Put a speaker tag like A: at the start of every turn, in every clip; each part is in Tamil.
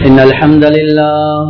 A: إن الحمد لله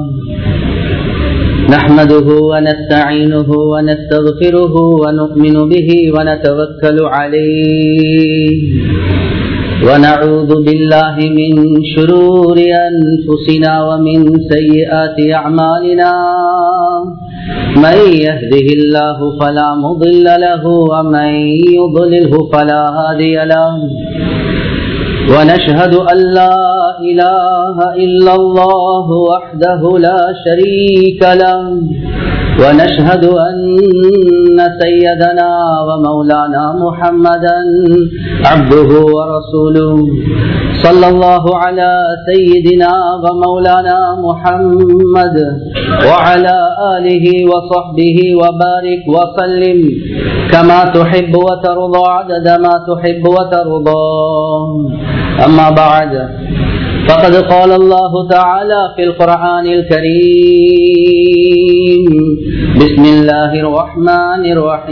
A: نحمده ونستعينه ونستغفره ونؤمن به ونتوكل عليه ونعوذ بالله من شرور أنفسنا ومن سيئات أعمالنا من يهده الله فلا مضل له ومن يضلله فلا هادي له ونشهد أن لا إله إلا الله وحده لا شريك له ونشهد أن سيدنا ومولانا محمدا عبده ورسوله صلى الله على سيدنا ومولانا محمد وعلى آله وصحبه وبارك وسلم كما تحب وترضى عدد ما تحب وترضى أما بعد فقد قال الله تعالى في القرآن الكريم بسم الله الرحمن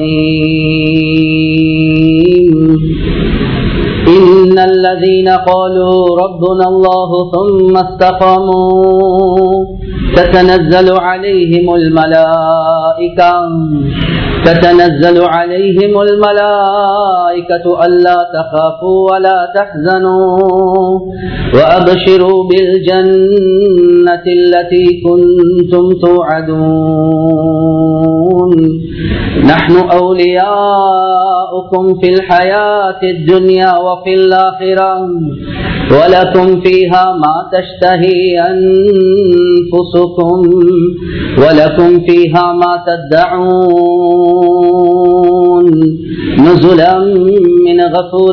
A: الرحيم إن الذين قالوا ربنا الله ثم استقاموا تتنزل عليهم الملائكة تتنزل عليهم الملائكة ألا تخافوا ولا تحزنوا وأبشروا بالجنة التي كنتم توعدون نحن أولياؤكم في الحياة الدنيا وفي الآخرة ولكم فيها ما تشتهي أنفسكم ولكم فيها ما تدعون نزلا من غفور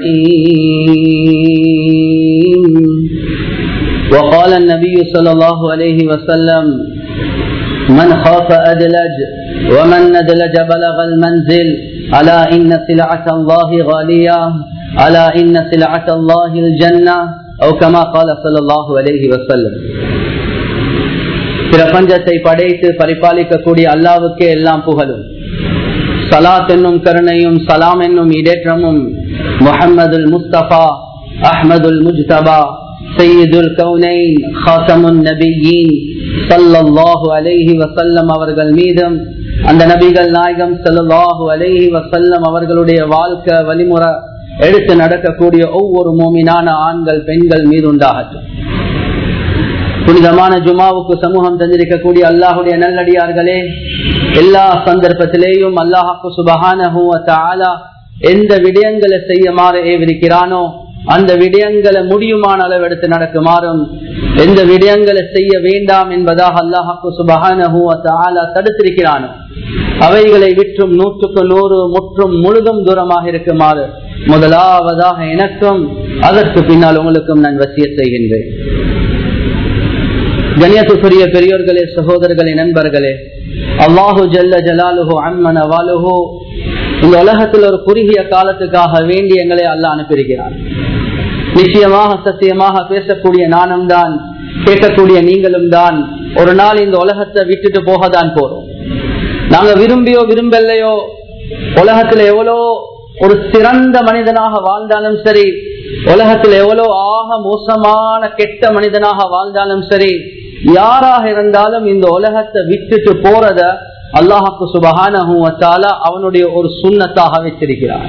A: رحيم وقال النبي صلى الله عليه وسلم من خاف أدلج ومن ندلج بلغ المنزل ألا إن سلعة الله غالية ألا إن سلعة الله الجنة أو كما قال صلى الله عليه وسلم பிரபஞ்சத்தை படைத்து பரிபாலிக்கக்கூடிய அல்லாவுக்கே எல்லாம் புகழும் சலாத் என்னும் கருணையும் சலாம் என்னும் இடேற்றமும் முகமதுல் முஸ்தபா அஹமதுல் முஜ்தபா சையீதுல் கவுனைன் ஹாசமுன் நபியின் சல்லல்லாஹு அலைஹி வசல்லம் அவர்கள் மீதும் அந்த நபிகள் நாயகம் சல்லாஹு அலைஹி வசல்லம் அவர்களுடைய வாழ்க்கை வழிமுறை எடுத்து நடக்கக்கூடிய ஒவ்வொரு மோமினான ஆண்கள் பெண்கள் மீது உண்டாகட்டும் புனிதமான ஜுமாவுக்கு சமூகம் தந்திருக்கக்கூடிய அல்லாஹுடைய நல்லடியார்களே எல்லா சந்தர்ப்பத்திலேயும் அல்லாஹாக்கு சுபகான எந்த விடயங்களை செய்யுமாறு ஏவிருக்கிறானோ அந்த விடயங்களை முடியுமான அளவு எடுத்து நடக்குமாறும் எந்த விடயங்களை செய்ய வேண்டாம் என்பதாக அல்லாஹாக்கு சுபகான தடுத்திருக்கிறானோ அவைகளை விற்றும் நூற்றுக்கு நூறு முற்றும் முழுதும் தூரமாக இருக்குமாறு முதலாவதாக எனக்கும் அதற்கு பின்னால் உங்களுக்கும் நான் வசிய செய்கின்றேன் கண்ணியத்துக்குரிய பெரியோர்களே சகோதரர்களே நண்பர்களே அல்லாஹு ஜல்ல ஜலாலுஹோ அம்மன வாலுஹோ இந்த உலகத்தில் ஒரு குறுகிய காலத்துக்காக வேண்டி எங்களை அல்ல அனுப்பியிருக்கிறார் நிச்சயமாக சத்தியமாக பேசக்கூடிய நானும் தான் கேட்கக்கூடிய நீங்களும் தான் ஒரு நாள் இந்த உலகத்தை விட்டுட்டு போக தான் போறோம் நாங்க விரும்பியோ விரும்பலையோ உலகத்துல எவ்வளோ ஒரு சிறந்த மனிதனாக வாழ்ந்தாலும் சரி உலகத்தில் எவ்வளோ ஆக மோசமான கெட்ட மனிதனாக வாழ்ந்தாலும் சரி யாராக இருந்தாலும் இந்த உலகத்தை விட்டுட்டு போறத அல்லாஹாக்கு சுபகான அவனுடைய ஒரு சுண்ணத்தாக வச்சிருக்கிறார்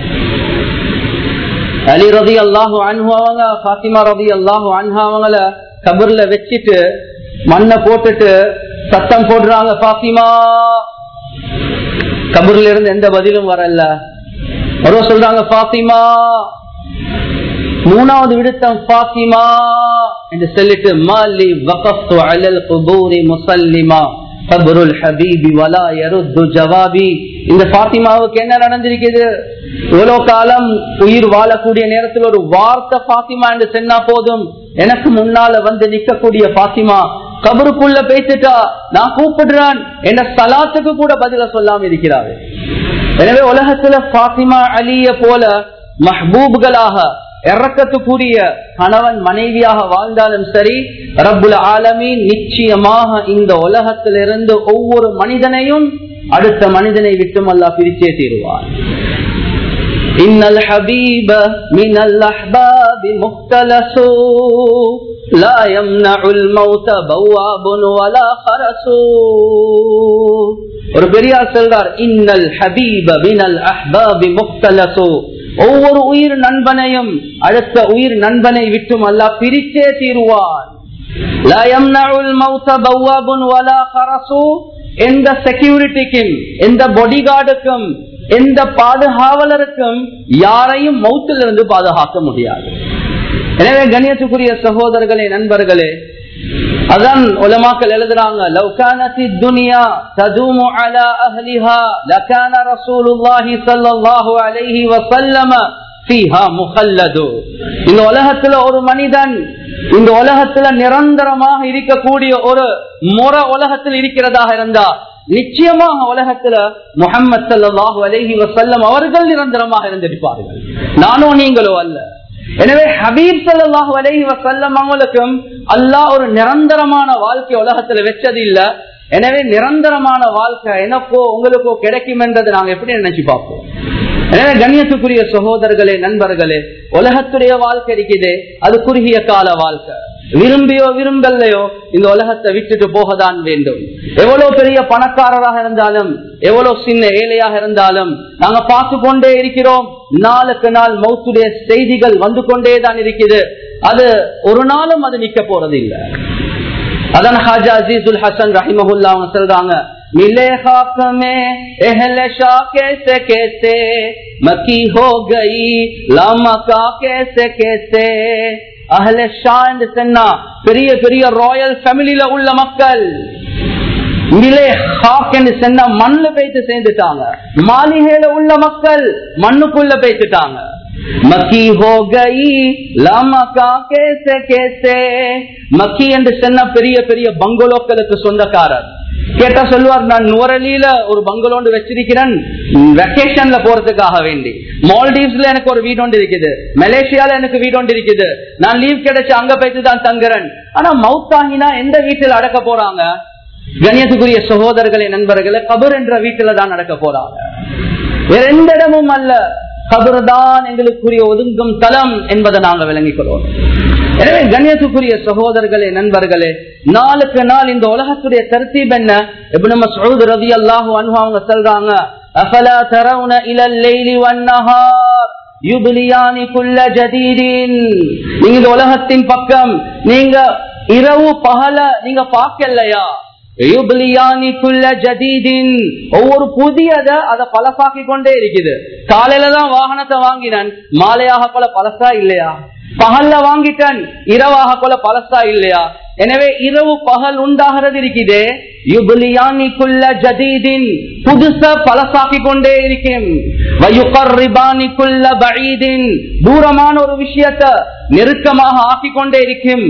A: அலி ரதி அல்லாஹு அன்ஹாவங்க பாத்திமா ரதி அல்லாஹு அன்ஹாவங்கள கபர்ல வச்சுட்டு மண்ணை போட்டுட்டு சத்தம் போடுறாங்க பாத்திமா கபூர்ல இருந்து எந்த பதிலும் வரல ஒரு சொல்றாங்க பாத்திமா மூணாவது விடுத்தம் பாத்திமா என்று சொல்லிட்டு மாலி வகஃப்து அலல் குபூரி முசல்லிமா கபருல் ஹபீபி வலா யருத்து ஜவாபி இந்த பாத்திமாவுக்கு என்ன நடந்திருக்குது இவ்வளவு காலம் உயிர் வாழக்கூடிய நேரத்தில் ஒரு வார்த்தை பாத்திமா என்று சொன்னா போதும் எனக்கு முன்னால வந்து நிக்கக்கூடிய பாத்திமா கபருக்குள்ள பேசிட்டா நான் கூப்பிடுறான் என்ற சலாத்துக்கு கூட பதில சொல்லாம இருக்கிறாரு எனவே உலகத்துல பாத்திமா அலிய போல மஹ்பூப்களாக இறக்கத்துக்குரிய கணவன் மனைவியாக வாழ்ந்தாலும் சரி ரப்புல் ஆலமீன் நிச்சயமாக இந்த உலகத்திலிருந்து ஒவ்வொரு மனிதனையும் அடுத்த மனிதனை விட்டும் அல்லா பிரிச்சே தீருவார் إن الحبيب من الأحباب مختلس لا يمنع الموت بواب ولا خرس ஒரு பெரியார் சொல்றார் இன்னல் ஹபீப பினல் அஹ்பாபி முக்தலசு ஒவ்வொரு உயிர் நண்பனையும் அடுத்த உயிர் நண்பனை விட்டும் அல்லாஹ் பிரிச்சே தீருவான் لا يمنع الموت بواب ولا خرس எந்த செக்யூரிட்டிக்கும் எந்த பொடிகார்டுக்கும் எந்த பாதுகாவலருக்கும் யாரையும் மௌத்திலிருந்து பாதுகாக்க முடியாது எனவே கண்ணியத்துக்குரிய சகோதரர்களே நண்பர்களே அதான் உலமாக்கள் எழுதுறாங்க லவ் கானத்தி துனியா ததுமு அலா அஹ்லிஹா லகான ரசூலுல்லாஹி ஸல்லல்லாஹு அலைஹி வஸல்லம ஃபீஹா முஹல்லது இந்த உலகத்துல ஒரு மனிதன் இந்த உலகத்துல நிரந்தரமாக இருக்கக்கூடிய ஒரு முறை உலகத்தில் இருக்கிறதாக இருந்தா நிச்சயமாக உலகத்துல முகமது சல்லாஹூ அலஹி வசல்லம் அவர்கள் நிரந்தரமாக இருந்திருப்பார்கள் நானோ நீங்களோ அல்ல எனவே ஹபீப் சல்லாஹூ அலஹி வசல்லம் அவங்களுக்கும் அல்லாஹ் ஒரு நிரந்தரமான வாழ்க்கை உலகத்துல வச்சது இல்ல எனவே நிரந்தரமான வாழ்க்கை எனக்கோ உங்களுக்கோ கிடைக்கும் என்றதை நாங்க எப்படி நினைச்சு பார்ப்போம் எனவே கண்ணியத்துக்குரிய சகோதரர்களே நண்பர்களே உலகத்துடைய வாழ்க்கை இருக்குது அது குறுகிய கால வாழ்க்கை விரும்பியோ விரும்பலையோ இந்த உலகத்தை விட்டுட்டு போகத்தான் வேண்டும் எவ்வளவு பெரிய பணக்காரராக இருந்தாலும் எவ்வளவு சின்ன ஏழையாக இருந்தாலும் நாங்க பார்த்து கொண்டே இருக்கிறோம் நாளுக்கு நாள் மௌத்துடைய செய்திகள் வந்து கொண்டே தான் இருக்குது அது ஒரு நாளும் அது நிக்க போறது இல்லை அதான் ஹாஜா அசீசுல் ஹசன் ரஹிமஹுல்லா அவங்க சொல்றாங்க मिले खाक में अहल शाह कैसे कैसे मकी हो गई लामका कैसे कैसे அஹ்ல ஷா என்று சொன்னா பெரிய பெரிய ராயல் ஃபேமிலியில உள்ள மக்கள் மிலே ஹாக் என்று சொன்னா மண்ணுல போயிட்டு சேர்ந்துட்டாங்க மாளிகையில உள்ள மக்கள் மண்ணுக்குள்ள போயிட்டுட்டாங்க மக்கி ஹோ கை லாமக்கா கேசே கேசே மக்கி என்று சொன்ன பெரிய பெரிய பங்களோக்களுக்கு சொந்தக்காரர் கேட்டா சொல்லுவார் நான் நுவரலியில ஒரு பங்களோண்டு வச்சிருக்கிறேன் வெக்கேஷன்ல போறதுக்காக வேண்டி மால்டீவ்ஸ்ல எனக்கு ஒரு வீடு ஒன்று இருக்குது மலேசியால எனக்கு வீடு ஒன்று இருக்குது நான் லீவ் கிடைச்சு அங்க போயிட்டு தான் தங்குறேன் ஆனா மவுத்தாகினா எந்த வீட்டில் அடக்க போறாங்க கணியத்துக்குரிய சகோதரர்களே நண்பர்களே கபர் என்ற வீட்டுல தான் நடக்க போறாங்க வேற எந்த இடமும் அல்ல கபர் தான் எங்களுக்குரிய ஒதுங்கும் தலம் என்பதை நாங்க விளங்கிக் கொள்வோம் எனவே கண்ணியத்துக்குரிய சகோதரர்களே நண்பர்களே நாளுக்கு நாள் இந்த உலகத்துடைய தர்த்தீப் என்ன எப்படி நம்ம சொல்றது ரவி அல்லாஹு அன்பு அவங்க சொல்றாங்க அஃபலா தரவுன இலல் லைலி வன்னஹார் யுபிலியானி குல்ல ஜதீரின் நீங்க இந்த உலகத்தின் பக்கம் நீங்க இரவு பகல நீங்க பார்க்கலையா ஒவ்வொரு புதியத அதை பழசாக்கி கொண்டே இருக்குது காலையில தான் வாகனத்தை வாங்கினேன் மாலையாக போல பழசா இல்லையா பகல்ல வாங்கிட்டேன் இரவாக போல பழசா இல்லையா எனவே இரவு பகல் உண்டாகிறது இருக்குதே யுபலியானிக்குள்ள ஜதீதின் புதுச பழசாக்கி கொண்டே இருக்கேன் தூரமான ஒரு விஷயத்த நெருக்கமாக ஆக்கிக் கொண்டே இருக்கும்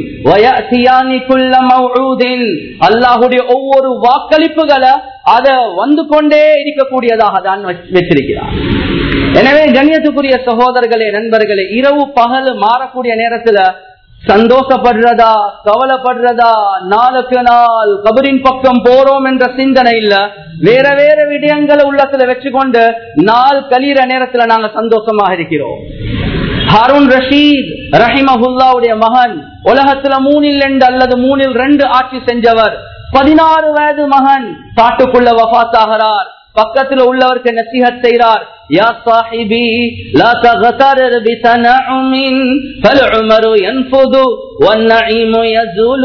A: அல்லாஹுடைய ஒவ்வொரு வாக்களிப்புகளை அத வந்து கொண்டே இருக்கக்கூடியதாக தான் வச்சிருக்கிறார் எனவே கண்ணியத்துக்குரிய சகோதரர்களே நண்பர்களே இரவு பகல் மாறக்கூடிய நேரத்துல சந்தோஷப்படுறதா கவலைப்படுறதா நாளுக்கு நாள் கபரின் பக்கம் போறோம் என்ற சிந்தனை இல்ல வேற வேற விடயங்களை உள்ளத்துல வச்சுக்கொண்டு நாள் கலீர நேரத்துல நாங்க சந்தோஷமாக இருக்கிறோம் ஹாரூன் ரஷீத் ரஹிமஹுல்லாவுடைய மகன் உலகத்துல மூணில் ரெண்டு அல்லது மூணில் ரெண்டு ஆட்சி செஞ்சவர் பதினாறு வயது மகன் காட்டுக்குள்ள வபாத்தாகிறார் பக்கத்துல உள்ளவருக்கு நசிஹத் செய்கிறார் يا صاحبي لا تغترر بتنعم فالعمر ينفذ والنعيم يزول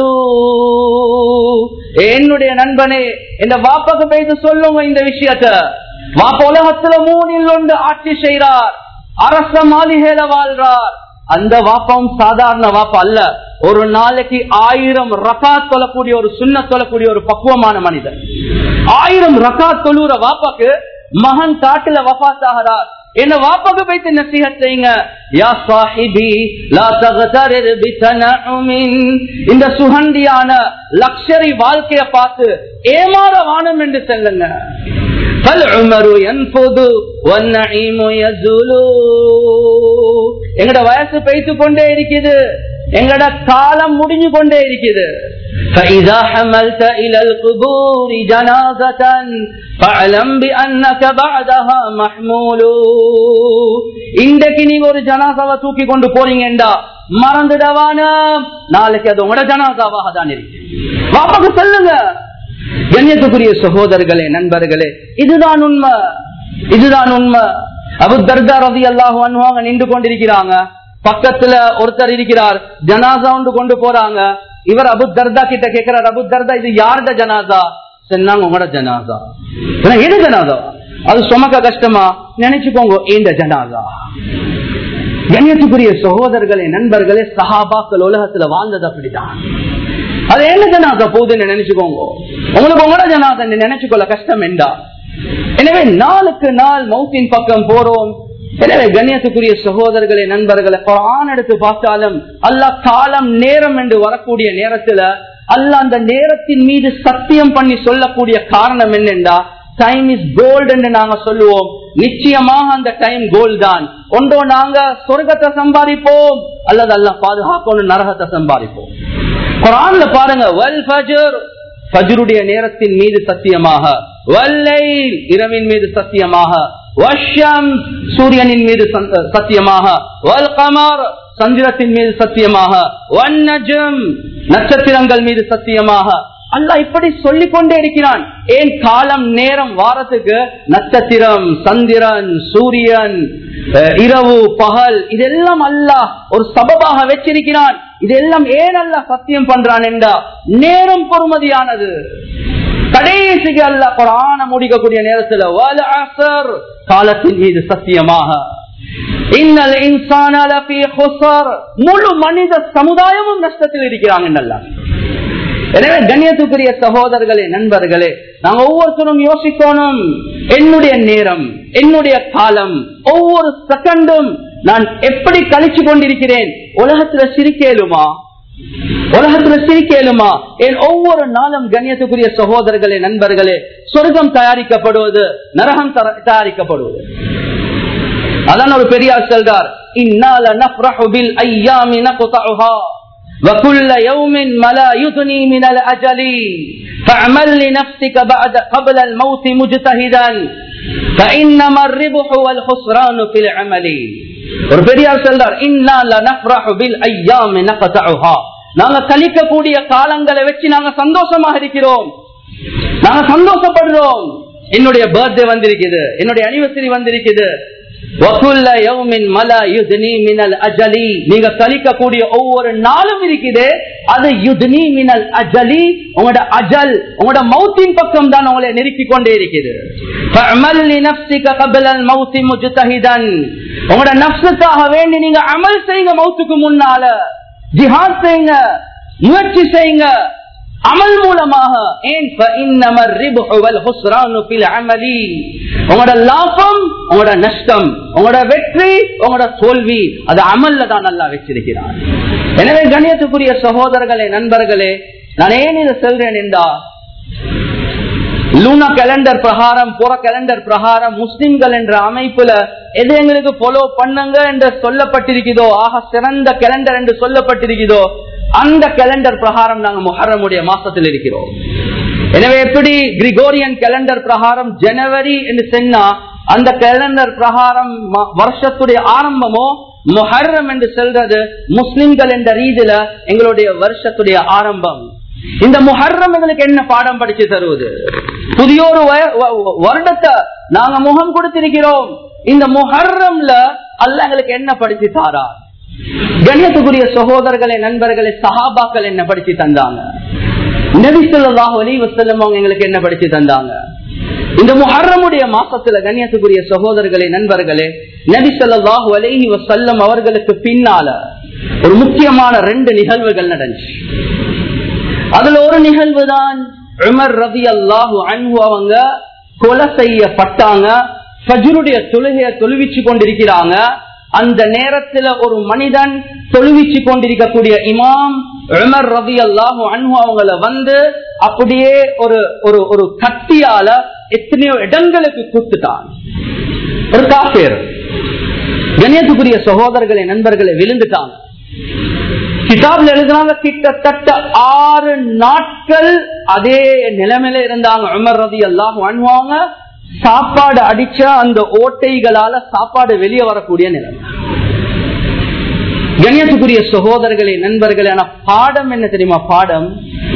A: என்னுடைய நண்பனே இந்த வாப்பாக்கு போயிட்டு சொல்லுங்க இந்த விஷயத்த வாப்ப உலகத்துல மூணில் ஒன்று ஆட்சி செய்கிறார் அரச மாளிகையில வாழ்றார் அந்த வாப்பாவும் சாதாரண வாப்பா அல்ல ஒரு நாளைக்கு ஆயிரம் ரகாத் தொழக்கூடிய ஒரு சுண்ண தொழக்கூடிய ஒரு பக்குவமான மனிதன் ஆயிரம் ரகாத் தொழுற வாப்பாக்கு மகன் காட்டுல வபாத்தாகிறார் என்ன வாப்பாக்கு போய்த்து நசிஹத் செய்யுங்க யா சாஹிபி லா தகதரிர் பிதனஉமின் இந்த சுகண்டியான லக்ஷரி வாழ்க்கைய பார்த்து ஏமாற வானம் என்று சொல்லுங்க فالعمر ينفذ والنعيم يزول எங்கட வயசு பெய்த்து கொண்டே இருக்குது எங்கட காலம் முடிஞ்சு கொண்டே இருக்குது فإذا حملت إلى القبور جنازة فاعلم بأنك بعدها محمول இன்றைக்கு நீங்க ஒரு ஜனாசாவை தூக்கி கொண்டு போறீங்கடா மறந்துடவான நாளைக்கு அது உங்களோட ஜனாசாவாக தான் இருக்கு வாப்பாக்கு சொல்லுங்க கண்ணியத்துக்குரிய சகோதரர்களே நண்பர்களே இதுதான் உண்மை இதுதான் உண்மை அபு தர்கா ரவி அல்லாஹு அனுவாங்க நின்று கொண்டிருக்கிறாங்க பக்கத்துல ஒருத்தர் இருக்கிறார் ஜனாசா ஒன்று கொண்டு போறாங்க இவர் அபு தர்தா கிட்ட கேட்கிறார் அபு தர்தா இது யாருட ஜனாசா சொன்னாங்க உங்களோட ஜனாசா ஏன்னா, எது ஜனாசா அது சுமக்க கஷ்டமா நினைச்சுக்கோங்க இந்த ஜனாசா கண்ணியத்துக்குரிய சகோதரர்களே நண்பர்களே சஹாபாக்கள் உலகத்துல வாழ்ந்தது அப்படிதான் அது என்ன ஜனாதா போகுதுன்னு நினைச்சுக்கோங்க உங்களுக்கு உங்களோட ஜனாதா நினைச்சுக்கொள்ள கஷ்டம் என்றா எனவே நாளுக்கு நாள் மௌத்தின் பக்கம் போறோம் எனவே கண்ணியத்துக்குரிய சகோதரர்களே நண்பர்களை குரான் எடுத்து பார்த்தாலும் அல்லாஹ் காலம் நேரம் என்று வரக்கூடிய நேரத்துல அல்லாஹ் அந்த நேரத்தின் மீது சத்தியம் பண்ணி சொல்லக்கூடிய காரணம் என்னென்றா டைம் இஸ் கோல்டு என்று நாங்க சொல்லுவோம் நிச்சயமாக அந்த டைம் கோல்டு தான் ஒன்றோ நாங்க சொர்க்கத்தை சம்பாதிப்போம் அல்லது அல்லாஹ் பாதுகாக்கணும் நரகத்தை சம்பாதிப்போம் குரான்ல பாருங்க வல் ஃபஜர் ஃபஜ்ருடைய நேரத்தின் மீது சத்தியமாக வல்லைல் இரவின் மீது சத்தியமாக வஷ்யம் சூரியனின் மீது சந்த- சத்தியமாக வல் கமர் சந்திரத்தின் மீது சத்தியமாக வன்னஜம் நட்சத்திரங்கள் மீது சத்தியமாக அல்லாஹ் இப்படி சொல்லிக் கொண்டே இருக்கிறான் ஏன் காலம் நேரம் வாரத்துக்கு நட்சத்திரம் சந்திரன் சூரியன் அஹ், இரவு பகல் இதெல்லாம் அல்லாஹ் ஒரு சபபாக வச்சிருக்கிறான் இதெல்லாம் ஏன் அல்லாஹ் சத்தியம் பண்றான் என்றா நேரம் பொறுமதியானது கடைசிக்கு அல்லாஹ் குரான முடிக்கக்கூடிய நேரத்துல வல் அஸர் காலத்தின் மீது சத்தியமாக இன்னல் இன்சான லஃபீ ஹுஸர் முழு மனித சமுதாயமும் நஷ்டத்தில் இருக்கிறாங்க அல்லாஹ் எனவே கண்ணியத்துக்குரிய சகோதரர்களே நண்பர்களே நாங்க ஒவ்வொருத்தரும் யோசிக்கணும் என்னுடைய நேரம் என்னுடைய காலம் ஒவ்வொரு செகண்டும் நான் எப்படி கழிச்சு கொண்டிருக்கிறேன் உலகத்துல சிரிக்கேலுமா உலகத்துல சிரிக்கேலுமா என் ஒவ்வொரு நாளும் கண்ணியத்துக்குரிய சகோதரர்களே நண்பர்களே சொர்க்கம் தயாரிக்கப்படுவது நரகம் தர- தயாரிக்கப்படுவது அதான் ஒரு பெரியார் சொல்றார் இந்நாள நஃப்ரஹு பில் ஐயாமி நக்தஉஹா وكل يوم ملا يدني من الأجل فاعمل لنفسك بعد قبل الموت مجتهدا فإنما الربح والخسران في العمل ஒரு பெரியார் சொல்றார் இன்னா லனஃப்ரஹு பில் ஐயாமி நக்தஉஹா நாங்க கழிக்கக்கூடிய காலங்களை வச்சு நாங்க சந்தோஷமாக இருக்கிறோம் நாங்க சந்தோஷப்படுறோம் என்னுடைய பர்த்டே வந்திருக்குது என்னுடைய அனிவர்சரி வந்திருக்குது வகுல்ல யௌமின் மலா யுத்னி மினல் அஜலி நீங்க கழிக்கக்கூடிய ஒவ்வொரு நாளும் இருக்குது அது யுத்னி மினல் அஜலி உங்களோட அஜல் உங்களோட மௌத்தின் பக்கம் தான் உங்களை நெருக்கி கொண்டே இருக்குது فَعْمَلْ لِنَفْسِكَ قَبْلَ الْمَوْتِ مُجْتَهِدًا உங்களோட நஃப்ஸுக்காக வேண்டி நீங்க அமல் செய்யுங்க மௌத்துக்கு முன்னால ஜிஹாத் செய்யுங்க முயற்சி செய்யுங்க அமல் மூலமாக ஏன் فَإِنَّمَا الرِّبْحُ وَالْخُسْرَانُ فِي الْعَمَلِ உங்களோட லாபம் உங்களோட நஷ்டம் உங்களோட வெற்றி உங்களோட தோல்வி அது அமல்ல தான் நல்லா வச்சிருக்கிறார் எனவே கண்ணியத்துக்குரிய சகோதரர்களே நண்பர்களே நான் ஏன் இதை சொல்றேன் என்றா லூனா கேலண்டர் பிரகாரம் புற கேலண்டர் பிரகாரம் முஸ்லிம்கள் என்ற அமைப்புல எது எங்களுக்கு ஃபாலோ பண்ணுங்க என்று சொல்லப்பட்டிருக்கிறதோ ஆக சிறந்த கேலண்டர் என்று சொல்லப்பட்டிருக்கிறதோ அந்த கேலண்டர் பிரகாரம் நாங்க முஹர்ரமுடைய மாசத்தில் இருக்கிறோம் எனவே எப்படி கிரிகோரியன் கேலண்டர் பிரகாரம் ஜனவரி என்று சொன்னா அந்த கேலண்டர் பிரகாரம் ம- வருஷத்துடைய ஆரம்பமோ முஹர்ரம் என்று சொல்றது முஸ்லிம்கள் என்ற ரீதியில எங்களுடைய வருஷத்துடைய ஆரம்பம் இந்த முஹர்ரம் எங்களுக்கு என்ன பாடம் படிச்சு தருவது புதிய ஒரு வய- வ- வ- வருடத்தை நாங்க முகம் கொடுத்திருக்கிறோம் இந்த முஹர்ரம்ல அல்ல எங்களுக்கு என்ன படிச்சு தாரா கண்ணியத்துக்குரிய சகோதரர்களே நண்பர்களே சஹாபாக்கள் என்ன படிச்சு தந்தாங்க நபி ஸல்லல்லாஹு அலைஹி வஸல்லம் அவங்க எங்களுக்கு என்ன படிச்சு தந்தாங்க இந்த முஹர்ரமுடைய மாசத்துல கண்ணியத்துக்குரிய சகோதரர்களே நண்பர்களே நபி ஸல்லல்லாஹு அலைஹி வஸல்லம் அவர்களுக்கு பின்னால ஒரு முக்கியமான ரெண்டு நிகழ்வுகள் நடந்துச்சு அதுல ஒரு நிகழ்வு தான் உமர் ரதி அல்லாஹு அன்பு அவங்க கொலை செய்யப்பட்டாங்க ஃபஜ்ருடைய தொழுகையை தொழுவிச்சு கொண்டிருக்கிறாங்க அந்த நேரத்துல ஒரு மனிதன் தொழுவிச்சு கொண்டிருக்கக்கூடிய இமாம் உமர் ரதி அல்லாஹு அன்பு அவங்கள வந்து அப்படியே ஒரு ஒரு ஒரு கத்தியால எத்தனையோ இடங்களுக்கு குத்துட்டான் ஒரு காஃபேர் கண்ணியத்துக்குரிய சகோதரர்களை நண்பர்களை விழுந்துட்டாங்க கிதாப்ல எழுதுனாங்க கிட்டத்தட்ட ஆறு நாட்கள் அதே நிலைமையில இருந்தாங்க உமர் ரதி எல்லாம் வாங்குவாங்க சாப்பாடு அடிச்சா அந்த ஓட்டைகளால சாப்பாடு வெளியே வரக்கூடிய நிலைமை கண்ணியத்துக்குரிய சகோதரர்களே நண்பர்களே ஆனா பாடம் என்ன தெரியுமா பாடம்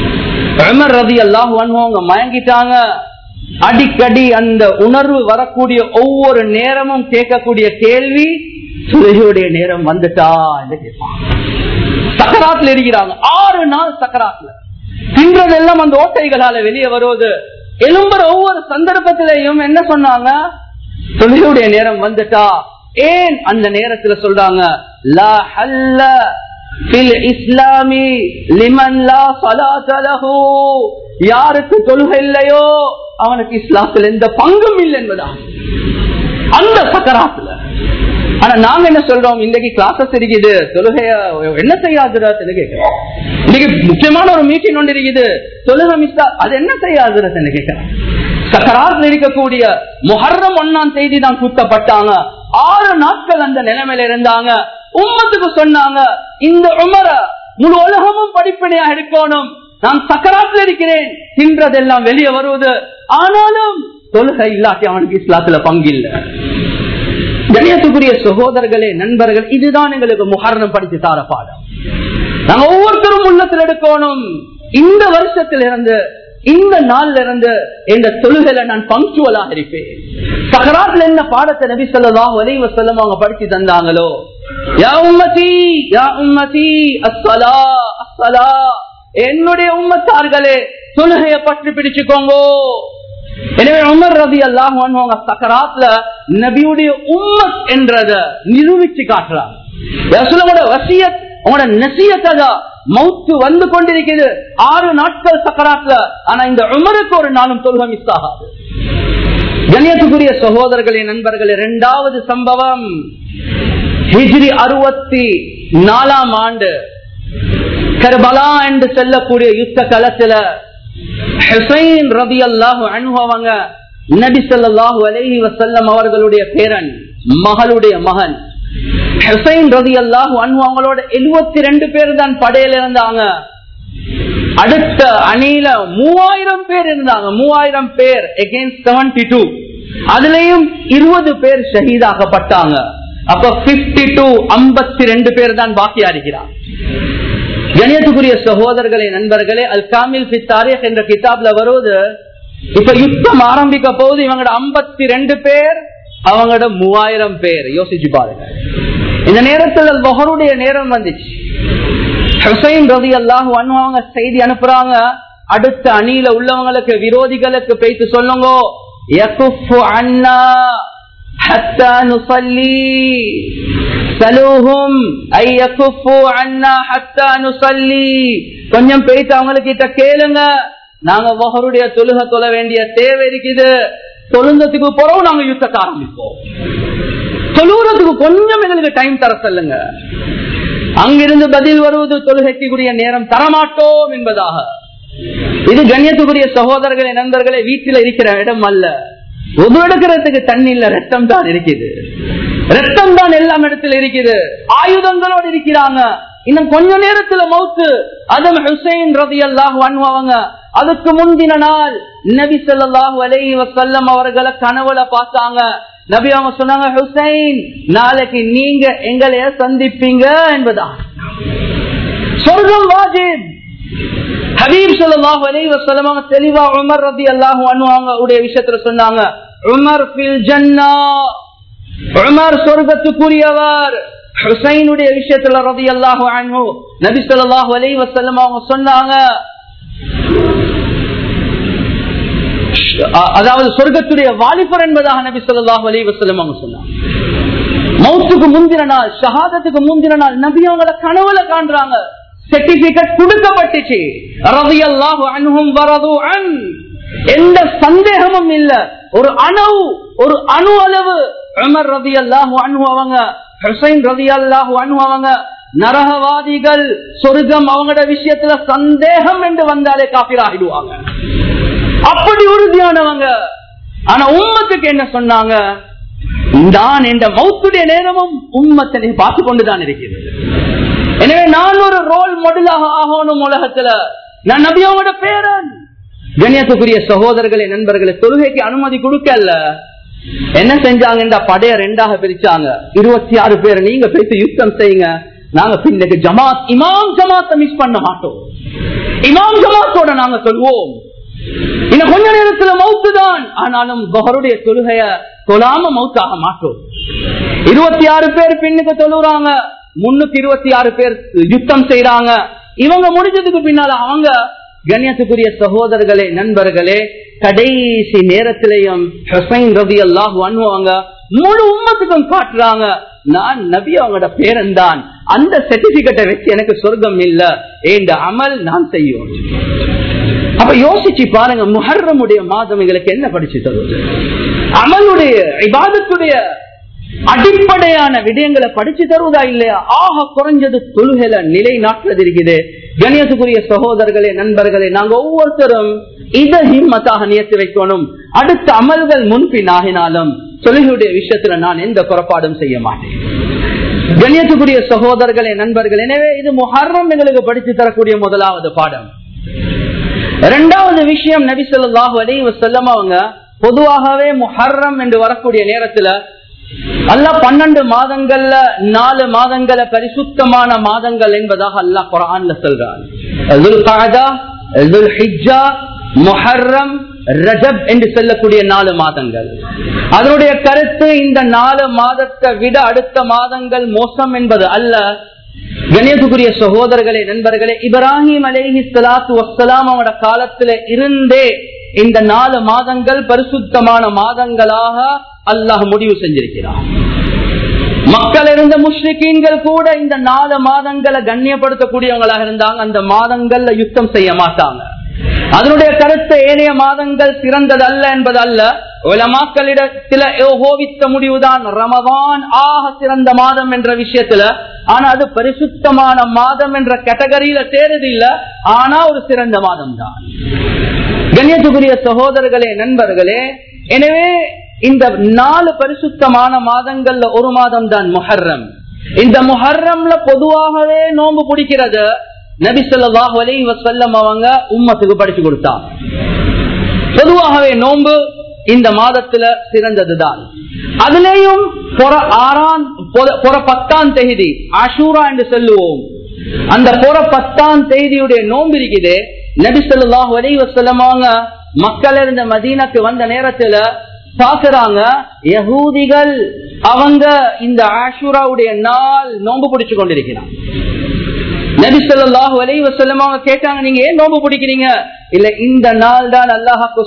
A: உமர் ரதி எல்லாம் வாங்குவாங்க மயங்கிட்டாங்க அடிக்கடி அந்த உணர்வு வரக்கூடிய ஒவ்வொரு நேரமும் கேட்கக்கூடிய கேள்வி சுலையுடைய நேரம் வந்துட்டா என்று கேட்பாங்க சக்கராத்துல இருக்கிறாங்க ஆறு நாள் சக்கராத்துல தின்றதெல்லாம் அந்த ஓட்டைகளால வெளியே வருவது எலும்புற ஒவ்வொரு சந்தர்ப்பத்திலையும் என்ன சொன்னாங்க தொழிலுடைய நேரம் வந்துட்டா ஏன் அந்த நேரத்துல சொல்றாங்க லா ஹல்ல ஃபில் இஸ்லாமி லிமன் லா ஸலாத லஹு யாருக்கு தொழுகை இல்லையோ அவனுக்கு இஸ்லாத்தில் எந்த பங்கும் இல்லை என்பதா அந்த சக்கராத்துல ஆனா நாங்க என்ன சொல்றோம் இன்னைக்கு கிளாஸஸ் இருக்குது தொழுகைய என்ன செய்யாதுன்னு கேட்கிறோம் இன்னைக்கு முக்கியமான ஒரு மீட்டிங் ஒன்று இருக்குது தொழுகை மிஸ்ஸா அது என்ன செய்யாதுன்னு கேட்கிறேன் சக்கராத்தில் இருக்கக்கூடிய முஹர்ரம் ஒன்னாம் தேதி தான் கூட்டப்பட்டாங்க ஆறு நாட்கள் அந்த நிலைமையில இருந்தாங்க உம்மத்துக்கு சொன்னாங்க இந்த உமர முழு உலகமும் படிப்படியா எடுக்கணும் நான் சக்கராத்தில் இருக்கிறேன் தின்றதெல்லாம் வெளியே வருவது ஆனாலும் தொழுகை இல்லாட்டி அவனுக்கு இஸ்லாத்துல பங்கு இல்லை கணியத்துக்குரிய சகோதரர்களே நண்பர்கள் இதுதான் எங்களுக்கு முகரணம் படித்து தார பாடம் நாங்க ஒவ்வொருத்தரும் உள்ளத்தில் எடுக்கணும் இந்த வருஷத்துல இருந்து இந்த நாள்ல இருந்து இந்த தொழுகையில நான் பங்க்சுவலாக இருப்பேன் சகராத்துல என்ன பாடத்தை நபி சொல்லலாம் வலைவ செல்லம் அவங்க படிச்சு தந்தாங்களோ யா உம்மதி யா உம்மதி அஸ்ஸலா அஸ்ஸலா என்னுடைய உம்மத்தார்களே தொழுகையை பற்றி பிடிச்சுக்கோங்கோ எனவே உமர் ரதி அல்லாஹ் அவங்க சக்கராத்ல நபியுடைய உம்மத் என்றத நிரூபிச்சு காட்டுறாங்க வசியத் உங்களோட நசியத்ததா மவுத்து வந்து கொண்டிருக்கிறது ஆறு நாட்கள் சக்கராத்ல ஆனா இந்த உமருக்கு ஒரு நாளும் தொழுகை மிஸ் ஆகாது கண்ணியத்துக்குரிய சகோதரர்களே நண்பர்களே இரண்டாவது சம்பவம் ஹிஜ்ரி அறுபத்தி நாலாம் ஆண்டு கர்பலா என்று சொல்லக்கூடிய யுத்த களத்துல ஹுசைன் ரதி அல்லாஹு அனுபவங்க நபி சொல்லாஹு அலஹி வசல்லம் அவர்களுடைய பேரன் மகளுடைய மகன் ஹுசைன் ரதி அல்லாஹு அனுபவங்களோட எழுபத்தி ரெண்டு பேர் தான் படையில இருந்தாங்க அடுத்த அணியில மூவாயிரம் பேர் இருந்தாங்க மூவாயிரம் பேர் எகேன்ஸ்ட் செவன்டி டூ அதுலயும் இருபது பேர் ஷஹீதாக்கப்பட்டாங்க அப்ப பிப்டி டூ ஐம்பத்தி ரெண்டு பேர் தான் பாக்கியா இருக்கிறார் கணியத்துக்குரிய சகோதரர்களே நண்பர்களே அல் காமில் தாரீக் என்ற கிதாப்ல வருவது இப்ப யுத்தம் ஆரம்பிக்க போகுது இவங்களோட ஐம்பத்தி ரெண்டு பேர் அவங்களோட மூவாயிரம் பேர் யோசிச்சு பாருங்க இந்த நேரத்தில் பஹருடைய நேரம் வந்துச்சு ஹுசைன் ரதி அல்லாஹ் அவங்க செய்தி அனுப்புறாங்க அடுத்த அணியில உள்ளவங்களுக்கு விரோதிகளுக்கு பேசி சொல்லுங்க அண்ணா حتى نصلي سلوهم أن يكفوا عنا حتى نصلي கொஞ்சம் பேசி அவங்க கிட்ட கேளுங்க நாங்க வகருடைய தொழுக தொழ வேண்டிய தேவை இருக்குது தொழுந்ததுக்கு பிறகு நாங்க யுத்தத்தை ஆரம்பிப்போம் தொழுகிறதுக்கு கொஞ்சம் எங்களுக்கு டைம் தர சொல்லுங்க அங்கிருந்து பதில் வருவது தொழுகைக்குரிய நேரம் தரமாட்டோம் என்பதாக இது கண்ணியத்துக்குரிய சகோதரர்களே நண்பர்களே வீட்டில் இருக்கிற இடம் அல்ல உது எடுக்கிறதுக்கு தண்ணி இல்ல ரத்தம் தான் இருக்குது ரத்தம் தான் எல்லாம் இடத்துல இருக்குது ஆயுதங்களோடு இருக்கிறாங்க இன்னும் கொஞ்ச நேரத்துல மவுத்து அதம் ஹுசைன் ரதி அல்லாஹ் அவங்க அதுக்கு முந்தின நாள் நபி சொல்லாஹு அலை வசல்லம் அவர்களை கனவுல பார்த்தாங்க நபி அவங்க சொன்னாங்க ஹுசைன் நாளைக்கு நீங்க எங்களைய சந்திப்பீங்க என்பதா சொர்க்கம் வாஜிப் ஹபீப் சொல்லாஹு அலை வசல்லம் தெளிவா உமர் ரதி அல்லாஹு அனுவாங்க உடைய விஷயத்துல சொன்னாங்க உமர் பில் ஜன்னா உமர் சொர்க்கத்துக்குரியவர் ஹுசைனுடைய விஷயத்துல ரதி அல்லாஹு அன்ஹு நபி சொல்லாஹு அலை வசல்லம் அவங்க சொன்னாங்க அதாவது சொர்க்கத்துடைய வாலிபர் என்பதாக நபி சொல்லாஹு அலி வசல்லம் அவங்க சொன்னாங்க மௌத்துக்கு முந்தின நாள் ஷஹாதத்துக்கு முந்தின நாள் நபி அவங்கள கனவுல காண்றாங்க சர்டிபிகேட் கொடுக்கப்பட்டுச்சு ரதியல்லாஹு அன்ஹும் வரது அன் எந்த சந்தேகமும் இல்ல ஒரு அணு ஒரு அணு அளவு உமர் ரதி அல்லாஹு அன்ஹு அவங்க ஹுசைன் ரதி அல்லாஹு அன்ஹு அவங்க நரகவாதிகள் சொர்க்கம் அவங்களோட விஷயத்துல சந்தேகம் என்று வந்தாலே காப்பீர் ஆகிடுவாங்க அப்படி உறுதியானவங்க ஆனா உம்மத்துக்கு என்ன சொன்னாங்க நான் என்ற மௌத்துடைய நேரமும் உம்மத்தனை பார்த்து கொண்டுதான் இருக்கிறது எனவே நான் ஒரு ரோல் மாடலாக ஆகணும் உலகத்துல நான் நபியாவோட பேரன் கண்ணியத்துக்குரிய சகோதரர்களே நண்பர்களே தொழுகைக்கு அனுமதி கொடுக்கல என்ன செஞ்சாங்க படைய ரெண்டாக பிரிச்சாங்க இருபத்தி ஆறு பேர் நீங்க பேசி யுத்தம் செய்யுங்க நாங்க பின்னுக்கு ஜமாத் இமாம் ஜமாத்தை மிஸ் பண்ண மாட்டோம் இமாம் ஜமாத்தோட நாங்க சொல்வோம் இன்னும் கொஞ்ச நேரத்துல மவுத்து தான் ஆனாலும் பஹருடைய தொழுகைய தொழாம மவுத்தாக மாட்டோம் இருபத்தி ஆறு பேர் பின்னுக்கு தொழுறாங்க முன்னூத்தி இருபத்தி ஆறு பேர் யுத்தம் செய்யறாங்க இவங்க முடிஞ்சதுக்கு பின்னால அவங்க கண்ணியத்துக்குரிய சகோதரர்களே நண்பர்களே கடைசி நேரத்திலையும் ஹசைன் ரவி அல்லாஹ் பண்ணுவாங்க முழு உம்மத்துக்கும் காட்டுறாங்க நான் நபி அவங்களோட பேரன் தான் அந்த சர்டிபிகேட்டை வச்சு எனக்கு சொர்க்கம் இல்ல ஏண்ட அமல் நான் செய்யும் அப்ப யோசிச்சு பாருங்க முஹர்ரமுடைய மாதம் எங்களுக்கு என்ன படிச்சு தருவது அமலுடைய இபாதத்துடைய அடிப்படையான விடயங்களை படிச்சு தருவதா இல்லையா ஆக குறைஞ்சது தொழுகையில நிலை நாட்டுறது இருக்குது கணியத்துக்குரிய சகோதரர்களே நண்பர்களே நாங்க ஒவ்வொருத்தரும் இத ஹிம்மத்தாக நியத்து வைக்கணும் அடுத்த அமல்கள் முன்பின் ஆகினாலும் தொழுகையுடைய விஷயத்துல நான் எந்த குறப்பாடும் செய்ய மாட்டேன் கண்ணியத்துக்குரிய சகோதரர்களே நண்பர்கள் எனவே இது முஹர்ரம் எங்களுக்கு படித்து தரக்கூடிய முதலாவது பாடம் இரண்டாவது விஷயம் நபி சொல்லாஹு அலைவ செல்லம் அவங்க பொதுவாகவே முஹர்ரம் என்று வரக்கூடிய நேரத்துல அல்லாஹ் பன்னெண்டு மாதங்கள்ல நாலு மாதங்கள பரிசுத்தமான மாதங்கள் என்பதாக அல்லாஹ் குரான்ல சொல்றான் முஹர்ரம் ரஜப் என்று சொல்லக்கூடிய நாலு மாதங்கள் அதனுடைய கருத்து இந்த நாலு மாதத்தை விட அடுத்த மாதங்கள் மோசம் என்பது அல்ல கணேசுக்குரிய சகோதரர்களே நண்பர்களே இப்ராஹிம் அலேஹி சலாத்து வசலாம் அவனோட காலத்துல இருந்தே இந்த நாலு மாதங்கள் பரிசுத்தமான மாதங்களாக அல்லாஹ் முடிவு செஞ்சிருக்கிறார் மக்கள் இருந்த முஸ்லிக்கீன்கள் கூட இந்த நாலு மாதங்களை கண்ணியப்படுத்தக்கூடியவங்களாக இருந்தாங்க அந்த மாதங்கள்ல யுத்தம் செய்ய மாட்டாங்க அதனுடைய கருத்து ஏனைய மாதங்கள் சிறந்தது அல்ல என்பது அல்ல உலமாக்களிடத்துல ஏகோபித்த முடிவுதான் ரமதான் ஆக சிறந்த மாதம் என்ற விஷயத்துல ஆனா அது பரிசுத்தமான மாதம் என்ற கேட்டகரியில சேருது இல்ல ஆனா ஒரு சிறந்த மாதம் தான் கண்ணியத்துக்குரிய சகோதரர்களே நண்பர்களே எனவே இந்த நாலு பரிசுத்தமான மாதங்கள்ல ஒரு மாதம் தான் முஹர்ரம் இந்த முஹர்ரம்ல பொதுவாகவே நோன்பு பிடிக்கிறது நபி சொல்லாஹ் அலி வசல்லம் அவங்க உம்மத்துக்கு படிச்சு கொடுத்தாங்க பொதுவாகவே நோன்பு இந்த மாதத்துல சிறந்ததுதான் அதுலேயும் ஆறாம் புற பத்தாம் தேதி ஆஷூரா என்று சொல்லுவோம் அந்த புற பத்தாம் தேதியுடைய நோன்பு இருக்குது நபி சொல்லாஹ் அலி வசல்லம் அவங்க மக்கள் இருந்த மதீனாக்கு வந்த நேரத்துல பாக்குறாங்க யகூதிகள் அவங்க இந்த ஆஷூராவுடைய நாள் நோன்பு பிடிச்சு கொண்டிருக்கிறான் நபி சொல்லாஹு அலை வசல்லம் அவங்க கேட்டாங்க நீங்க ஏன் நோம்பு பிடிக்கிறீங்க இல்ல இந்த நாள் தான் அல்லாஹாக்கு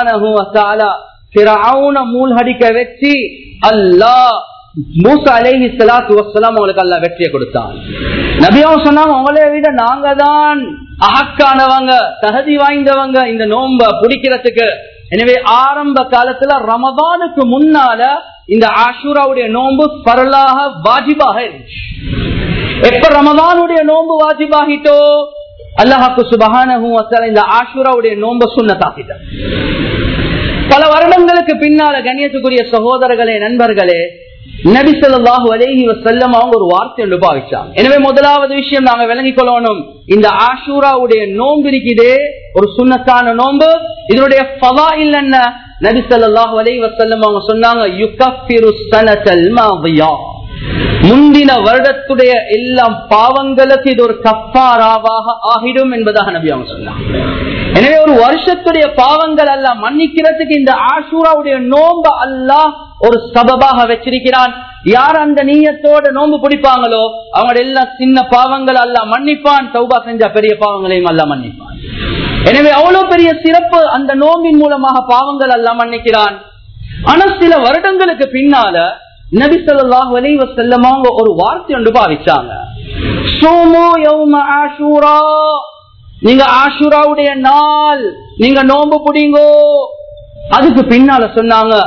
A: சுபகான மூழ்கடிக்க வச்சு அல்லாஹ் மூசா அலேஹி சலாத்து வசலாம் அவங்களுக்கு அல்ல வெற்றியை கொடுத்தான் நபியாவும் சொன்னாங்க உங்களே விட நாங்க தான் அகக்கானவங்க தகுதி வாய்ந்தவங்க இந்த நோம்ப பிடிக்கிறதுக்கு எனவே ஆரம்ப காலத்துல ரமதானுக்கு முன்னால இந்த ஆஷூராவுடைய நோன்பு பரலாக வாஜிபாக இருந்துச்சு எப்ப ரமதானுடைய நோன்பு வாஜிபாகிட்டோ அல்லாஹாக்கு சுபகான இந்த ஆஷூராவுடைய நோன்பு சுண்ணத்தாக்கிட்ட பல வருடங்களுக்கு பின்னால கண்ணியத்துக்குரிய சகோதரர்களே நண்பர்களே நபி சொல்லாஹு அலேஹி வசல்லம் அவங்க ஒரு வார்த்தை என்று பாவிச்சாங்க எனவே முதலாவது விஷயம் நாங்க விளங்கிக் கொள்ளணும் இந்த ஆஷூராவுடைய நோன்பு இருக்குதே ஒரு சுண்ணத்தான நோன்பு இதனுடைய பவா என்ன நபி சொல்லாஹு அலேஹி வசல்லம் அவங்க சொன்னாங்க யுகப்பிரு சனத்தல் மாதியா முந்தின வருடத்துடைய எல்லா பாவங்களுக்கு இது ஒரு கப்பாராவாக ஆகிடும் என்பதாக நபி அவங்க சொன்னாங்க எனவே ஒரு வருஷத்துடைய பாவங்கள் அல்ல மன்னிக்கிறதுக்கு இந்த ஆஷூராவுடைய நோன்பு அல்லாஹ் ஒரு சபபாக வச்சிருக்கிறான் யார் அந்த நீயத்தோட நோன்பு பிடிப்பாங்களோ அவங்க எல்லாம் சின்ன பாவங்கள் அல்ல மன்னிப்பான் சௌபா செஞ்ச பெரிய பாவங்களையும் அல்ல மன்னிப்பான் எனவே அவ்வளவு பெரிய சிறப்பு அந்த நோம்பின் மூலமாக பாவங்கள் அல்ல மன்னிக்கிறான் ஆனா சில வருடங்களுக்கு பின்னால நபி சொல்லாஹ் வலைவ செல்லமாங்க ஒரு வார்த்தை ஒன்று பாவிச்சாங்க சோமோ யௌம ஆஷூரா நீங்க ஆஷூராவுடைய நாள் நீங்க நோம்பு பிடிங்கோ அதுக்கு பின்னால சொன்னாங்க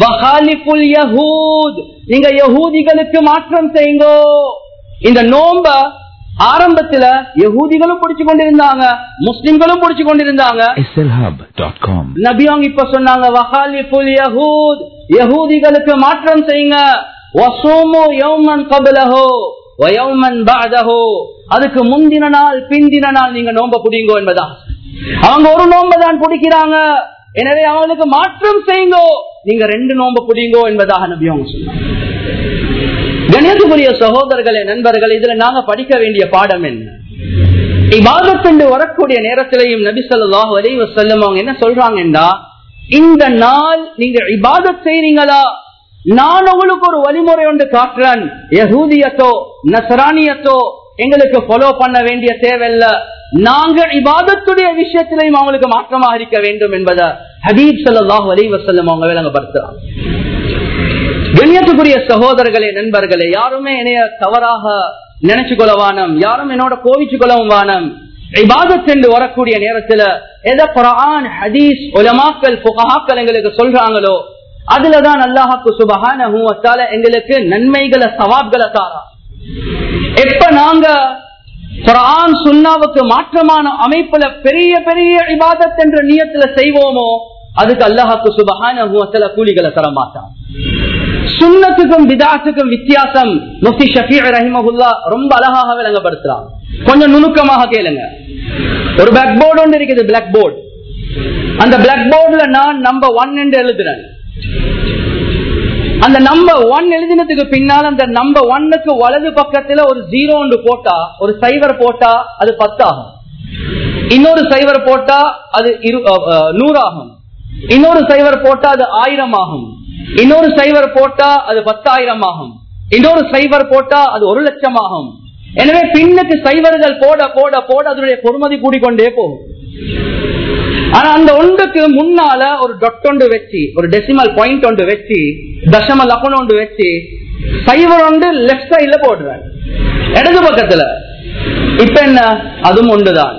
A: நீங்க யகூதிகளுக்கு மாற்றம் செய்யுங்கோ இந்த நோம்ப ஆரம்பத்துல யகூதிகளும் பிடிச்சு கொண்டிருந்தாங்க முஸ்லிம்களும் பிடிச்சு கொண்டிருந்தாங்க நபியாங்க இப்ப சொன்னாங்க வஹாலிபுல் யஹூத் யகூதிகளுக்கு மாற்றம் செய்யுங்க வசூமு யௌமன் கபலஹோ வயௌமன் பாதஹோ அதுக்கு முந்தின நாள் பிந்தின நாள் நீங்க நோம்ப புடிங்கோ என்பதான் அவங்க ஒரு நோம்ப தான் பிடிக்கிறாங்க எனவே அவங்களுக்கு மாற்றம் செய்யுங்கோ நீங்க ரெண்டு நோம்ப புடிங்கோ என்பதாக நபி அவங்க சொன்னாங்க கணேசபுரிய சகோதரர்களே நண்பர்கள் இதுல நாங்க படிக்க வேண்டிய பாடம் என்ன இவாதத்தண்டு வரக்கூடிய நேரத்திலையும் நபி சொல்லாஹ் வரைவ செல்லும் அவங்க என்ன சொல்றாங்கன்னா இந்த நாள் நீங்க இபாதத் செய்றீங்களா நான் உங்களுக்கு ஒரு வழிமுறை ஒன்று காட்டுறேன் யகூதியத்தோ நசரானியத்தோ எங்களுக்கு ஃபாலோ பண்ண வேண்டிய தேவையில்ல நாங்க இபாதத்துடைய விஷயத்திலையும் அவங்களுக்கு மாற்றமாக இருக்க வேண்டும் என்பதை ஹபீப் சல்லாஹ் அலி வசல்லம் அவங்க விளங்கப்படுத்துறாங்க கண்ணியத்துக்குரிய சகோதரர்களே நண்பர்களே யாருமே என்னைய தவறாக நினைச்சு கொள்ளவானம் யாரும் என்னோட கோவிச்சு கொள்ளவும் வானம் இபாதத் என்று வரக்கூடிய நேரத்துல எதை குரான் ஹதீஸ் உலமாக்கள் புகாக்கள் எங்களுக்கு சொல்றாங்களோ அதுலதான் அல்லாஹாக்கு சுபகான எங்களுக்கு நன்மைகளை சவாப்களை தாரா எப்ப நாங்க குரான் சுண்ணாவுக்கு மாற்றமான அமைப்புல பெரிய பெரிய இபாதத் என்ற நியத்துல செய்வோமோ அதுக்கு அல்லாஹாக்கு சுபகான கூலிகளை தர மாட்டான் சுண்ணத்துக்கும் விதாத்துக்கும் வித்தியாசம் முஃப்தி ஷபி ரஹிமகுல்லா ரொம்ப அழகாக விளங்கப்படுத்துறான் கொஞ்சம் நுணுக்கமாக கேளுங்க ஒரு பிளாக் போர்டு ஒன்று இருக்குது பிளாக் போர்டு அந்த பிளாக் போர்டுல நான் நம்பர் ஒன் என்று எழுதுறேன் அந்த நம்பர் ஒன் எழுதினதுக்கு பின்னால் அந்த நம்பர் ஒன்னுக்கு வலது பக்கத்துல ஒரு ஜீரோ ஒன்று போட்டா ஒரு சைவர் போட்டா அது பத்தாகும் இன்னொரு சைவர் போட்டா அது நூறாகும் இன்னொரு சைவர் போட்டா அது ஆயிரம் ஆகும் இன்னொரு சைவர் போட்டா அது பத்தாயிரம் ஆகும் இன்னொரு சைவர் போட்டா அது ஒரு லட்சம் ஆகும் எனவே பின்னுக்கு சைவர்கள் போட போட போட அதனுடைய பொறுமதி கூடிக்கொண்டே போகும் ஆனா அந்த ஒன்றுக்கு முன்னால ஒரு டொட் ஒன்று வச்சு ஒரு டெசிமல் பாயிண்ட் ஒன்று வச்சு தசம லப்பன் ஒன்று வச்சு சைவர் ஒன்று லெப்ட் சைட்ல போடுறேன் இடது பக்கத்துல இப்ப என்ன அதுவும் ஒன்றுதான்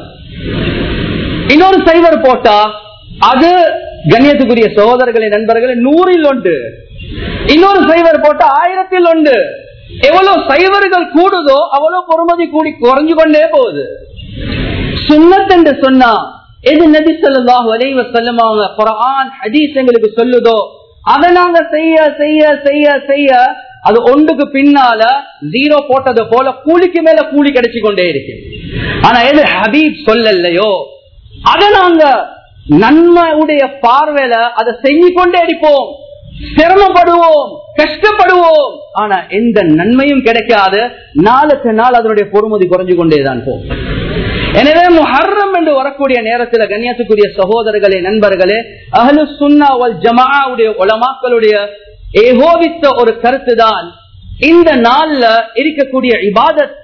A: இன்னொரு சைவர் போட்டா அது கண்ணியத்துக்குரிய சகோதரர்களை நண்பர்களை நூறில் ஒன்று இன்னொரு சைவர் போட்டா ஆயிரத்தில் ஒன்று எவ்வளவு சைவர்கள் கூடுதோ அவ்வளவு பொறுமதி கூடி குறைஞ்சு கொண்டே போகுது சுண்ணத் என்று சொன்னா எது நபி சொல்லாஹ் வலைவ சொல்லுமாங்க குரான் ஹதீஸ் எங்களுக்கு சொல்லுதோ அதை நாங்க செய்ய செய்ய செய்ய செய்ய அது ஒன்றுக்கு பின்னால ஜீரோ போட்டது போல கூலிக்கு மேல கூலி கிடைச்சு கொண்டே இருக்கு ஆனா எது ஹபீப் சொல்லலையோ அதை நாங்க நன்மையுடைய பார்வையில அதை செஞ்சு கொண்டே அடிப்போம் சிரமப்படுவோம் கஷ்டப்படுவோம் ஆனா எந்த நன்மையும் கிடைக்காது நாளுக்கு நாள் அதனுடைய பொறுமதி குறைஞ்சு கொண்டேதான் போகும் எனவே முஹர்ரம் என்று வரக்கூடிய நேரத்தில் கண்ணியத்துக்குரிய சகோதரர்களே நண்பர்களே அஹலு சுன்னாவல் ஜமாவுடைய உலமாக்களுடைய ஏகோபித்த ஒரு கருத்து தான் இந்த நாள்ல இருக்கக்கூடிய இபாதத்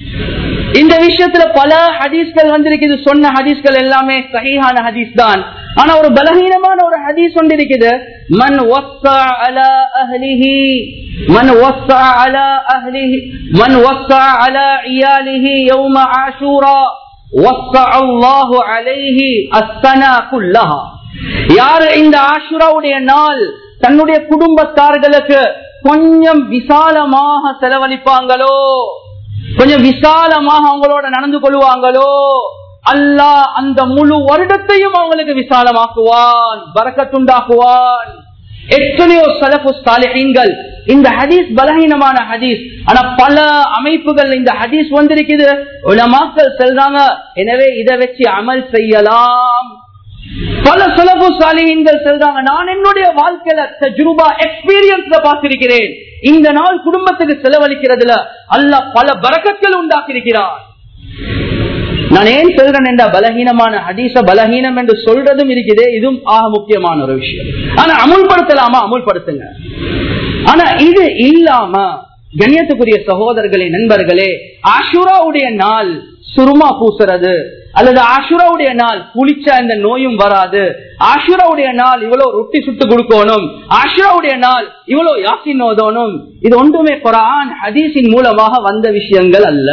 A: இந்த விஷயத்துல பல ஹதீஸ்கள் வந்திருக்குது சொன்ன ஹதீஸ்கள் எல்லாமே சஹீஹான ஹதீஸ் தான் ஆனா ஒரு பலகீனமான ஒரு ஹதீஸ் ஒன்று இருக்குது மன் வஸ்ஸா அலா அஹ்லிஹி மன் வஸ்ஸா அலா அஹ்லிஹி மன் வஸ்ஸா அலா இயாலிஹி யௌம ஆஷூரா வஸ்ஸா அல்லாஹு அலைஹி அஸ்ஸனா குல்லஹா யார் இந்த ஆஷுராவுடைய நாள் தன்னுடைய குடும்பத்தார்களுக்கு கொஞ்சம் விசாலமாக செலவழிப்பாங்களோ கொஞ்சம் விசாலமாக அவங்களோட நடந்து கொள்வாங்களோ அல்லாஹ் அந்த முழு வருடத்தையும் அவங்களுக்கு விசாலமாக்குவான் வரக்கத்துண்டாக்குவான் எத்தனையோ சலப்பு சாலிஹீன்கள் இந்த ஹதீஸ் பலகீனமான ஹதீஸ் ஆனா பல அமைப்புகள் இந்த ஹதீஸ் வந்திருக்குது உலமாக்கள் செல்றாங்க எனவே இதை வச்சு அமல் செய்யலாம் பல செலவு சாலிகள் செல்றாங்க நான் என்னுடைய வாழ்க்கையில தஜ்ரூபா எக்ஸ்பீரியன்ஸ்ல பார்த்திருக்கிறேன் இந்த நாள் குடும்பத்துக்கு செலவழிக்கிறதுல அல்ல பல பறக்கத்தில் உண்டாக்கி இருக்கிறார் நான் ஏன் சொல்றேன் என்ற பலகீனமான ஹதீச பலகீனம் என்று சொல்றதும் இருக்குதே இதுவும் ஆக முக்கியமான ஒரு விஷயம் ஆனா அமுல்படுத்தலாமா அமுல்படுத்துங்க ஆனா இது இல்லாம கண்ணியத்துக்குரிய சகோதரர்களே நண்பர்களே ஆஷுராவுடைய நாள் சுருமா பூசுறது அல்லது ஆஷுராவுடைய நாள் புளிச்ச இந்த நோயும் வராது ஆஷுராவுடைய நாள் இவ்வளவு ரொட்டி சுட்டு கொடுக்கணும் ஆஷுராவுடைய நாள் இவ்வளவு யாசின் ஓதணும் இது ஒன்றுமே குரான் ஹதீஸின் மூலமாக வந்த விஷயங்கள் அல்ல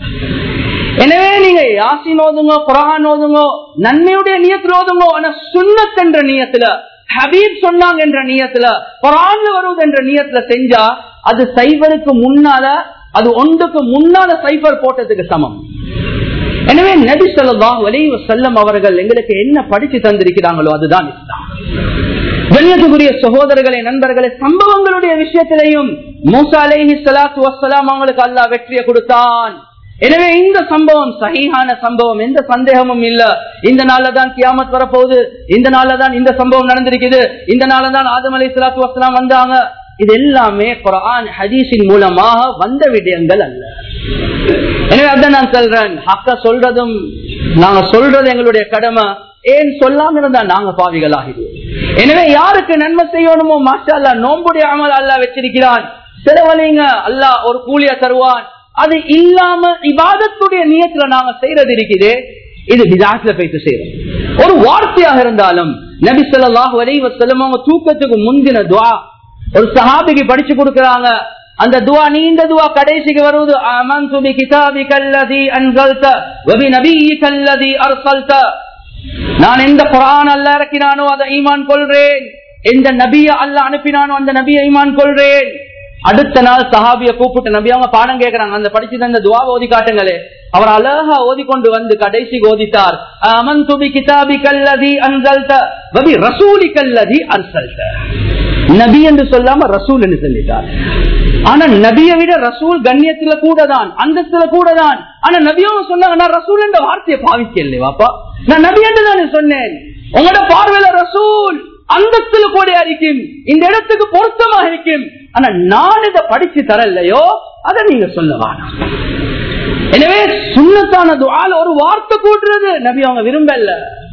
A: எனவே நீங்க யாசின் ஓதுங்க குரான் ஓதுங்க நன்மையுடைய நியத்தில் ஓதுங்க ஆனா சுண்ணத் என்ற நியத்துல ஹபீப் சொன்னாங்க என்ற நியத்துல குரான்ல வருவது என்ற நியத்துல செஞ்சா அது சைபருக்கு முன்னால அது ஒன்றுக்கு முன்னால சைபர் போட்டதுக்கு சமம் எனவே நபி சொல்லலாம் வலைவ செல்லம் அவர்கள் எங்களுக்கு என்ன படிச்சு தந்திருக்கிறாங்களோ அதுதான் இஸ்லாம் கண்ணியத்துக்குரிய சகோதரர்களே நண்பர்களே சம்பவங்களுடைய விஷயத்திலையும் மூசா அலேஹி சலாத்து வசலாம் அவங்களுக்கு அல்லா வெற்றியை கொடுத்தான் எனவே இந்த சம்பவம் சகிஹான சம்பவம் எந்த சந்தேகமும் இல்ல இந்த நாள்ல தான் கியாமத் வரப்போகுது இந்த நாள்ல தான் இந்த சம்பவம் நடந்திருக்குது இந்த நாள்ல தான் ஆதம் அலி சலாத்து வசலாம் வந்தாங்க இது எல்லாமே குரான் ஹதீஸின் மூலமாக வந்த விடயங்கள் அல்ல எனவே அதான் நான் சொல்றேன் ஹக்க சொல்றதும் நாங்க சொல்றது எங்களுடைய கடமை ஏன் சொல்லாம இருந்தா நாங்க பாவிகள் ஆகிடுவோம் எனவே யாருக்கு நன்மை செய்யணுமோ மாஷா அல்லா நோம்புடைய அமல் அல்லா வச்சிருக்கிறான் செலவழிங்க அல்லாஹ் ஒரு கூலிய தருவான் அது இல்லாம இபாதத்துடைய நியத்துல நாங்க செய்யறது இருக்குது இது விதாத்துல போயிட்டு செய்யறோம் ஒரு வார்த்தையாக இருந்தாலும் நபி சொல்லாஹ் வரைவ செல்லும் அவங்க தூக்கத்துக்கு முந்தின துவா ஒரு சஹாபிக்கு படிச்சு கொடுக்கறாங்க அந்த துவா நீண்ட துவா கடைசிக்கு வருவது அமன்து பி கிதாபிகல்லதி அன்ஸல்த வ பி நபியிகல்லதி அர்ஸல்த நான் எந்த குரான் அல்ல இறக்கினானோ அதை ஈமான் கொள்றேன் எந்த நபிய அல்ல அனுப்பினானோ அந்த நபியை ஈமான் கொள்றேன் அடுத்த நாள் சஹாபிய கூப்பிட்டு நபி அவங்க பாடம் கேட்கிறாங்க அந்த படிச்சு தந்த துவா ஓதி காட்டுங்களே அவர் அழகா ஓதிக்கொண்டு வந்து கடைசிக்கு ஓதித்தார் அமன் துபி கிதாபி கல்லதி அன்சல்த வபி ரசூலி கல்லதி அர்சல்த நபி என்று சொல்லாம ரசூல் என்று சொல்லிட்டார் ஆனா நபியை விட ரசூல் கண்ணியத்துல கூட தான் அந்தஸ்துல கூட தான் ஆனா நபியும் சொன்னாங்க நான் ரசூல் என்ற வார்த்தையை பாவிக்கல வாப்பா நான் நபி என்று தானே சொன்னேன் உங்களோட பார்வையில ரசூல் அந்தஸ்துல கூட இருக்கும் இந்த இடத்துக்கு பொருத்தமாக இருக்கும் ஆனா நான் இதை படிச்சு தரலையோ அதை நீங்க சொல்ல வேணாம் எனவே சுண்ணத்தான துவால ஒரு வார்த்தை கூட்டுறது நபி அவங்க விரும்பல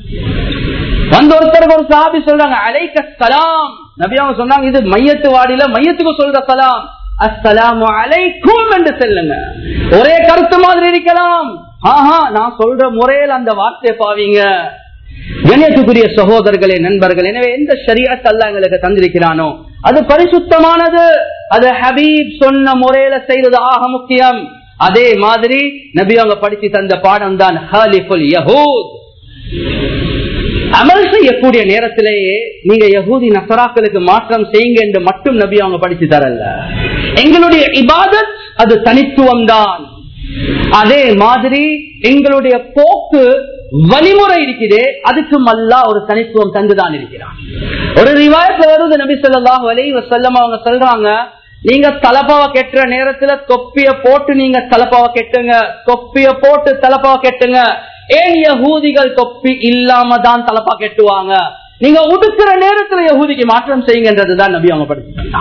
A: வந்த ஒருத்தருக்கு ஒரு சாபி சொல்றாங்க அலைக்க சலாம் நபி அவங்க சொன்னாங்க இது மையத்து வாடியில மையத்துக்கு சொல்ற சலாம் அஸ்ஸலாமு அலைக்கும் என்று சொல்லுங்க ஒரே கருத்து மாதிரி இருக்கலாம் ஆஹா நான் சொல்ற முறையில் அந்த வார்த்தையை பாவீங்க கணேசுக்குரிய சகோதரர்களே நண்பர்கள் எனவே எந்த ஷரியத் அல்ல எங்களுக்கு தந்திருக்கிறானோ அது பரிசுத்தமானது அது ஹபீப் சொன்ன முறையில செய்வது ஆக முக்கியம் அதே மாதிரி நபி அவங்க படிச்சு தந்த பாடம் தான் ஹாலிஃபுல் யஹூத் அமல் செய்யக்கூடிய நேரத்திலேயே நீங்க யகூதி நசராக்களுக்கு மாற்றம் செய்யுங்க என்று மட்டும் நபி அவங்க படிச்சு தரல எங்களுடைய இபாதத் அது தனித்துவம் தான் அதே மாதிரி எங்களுடைய போக்கு வழிமுறை இருக்கிறே அதுக்கும் அல்லா ஒரு தனித்துவம் தந்துதான் இருக்கிறான் ஒரு ரிவாயத்துல வருது நபி சொல்லாஹ் வலை வசல்லம் அவங்க சொல்றாங்க நீங்க தலப்பாவை கெட்டுற நேரத்துல தொப்பிய போட்டு நீங்க தலப்பாவை கெட்டுங்க தொப்பிய போட்டு தலப்பாவை கெட்டுங்க ஏன் யகூதிகள் தொப்பி இல்லாம தான் தலப்பா கெட்டுவாங்க நீங்க உடுக்கிற நேரத்துல யகூதிக்கு மாற்றம் செய்யுங்கன்றதுதான் நபி அவங்க படிச்சு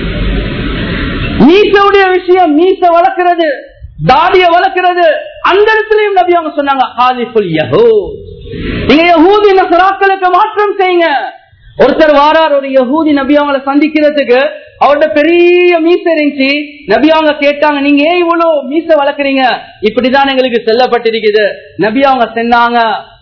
A: மீசவுடைய விஷயம் மீச வளர்க்கிறது தாடிய வளர்க்கிறது அந்த இடத்துலயும் நபி அவங்க சொன்னாங்க ஹாலிஃபுல் யஹூ நீங்க யஹூதி நசராக்களுக்கு மாற்றம் செய்யுங்க ஒருத்தர் வாரார் ஒரு யஹூதி நபி அவங்களை சந்திக்கிறதுக்கு அவர்கிட்ட பெரிய மீச இருந்துச்சு நபி அவங்க கேட்டாங்க நீங்க ஏன் இவ்வளவு மீச வளர்க்குறீங்க இப்படிதான் எங்களுக்கு செல்லப்பட்டிருக்குது நபி அவங்க சொன்னாங்க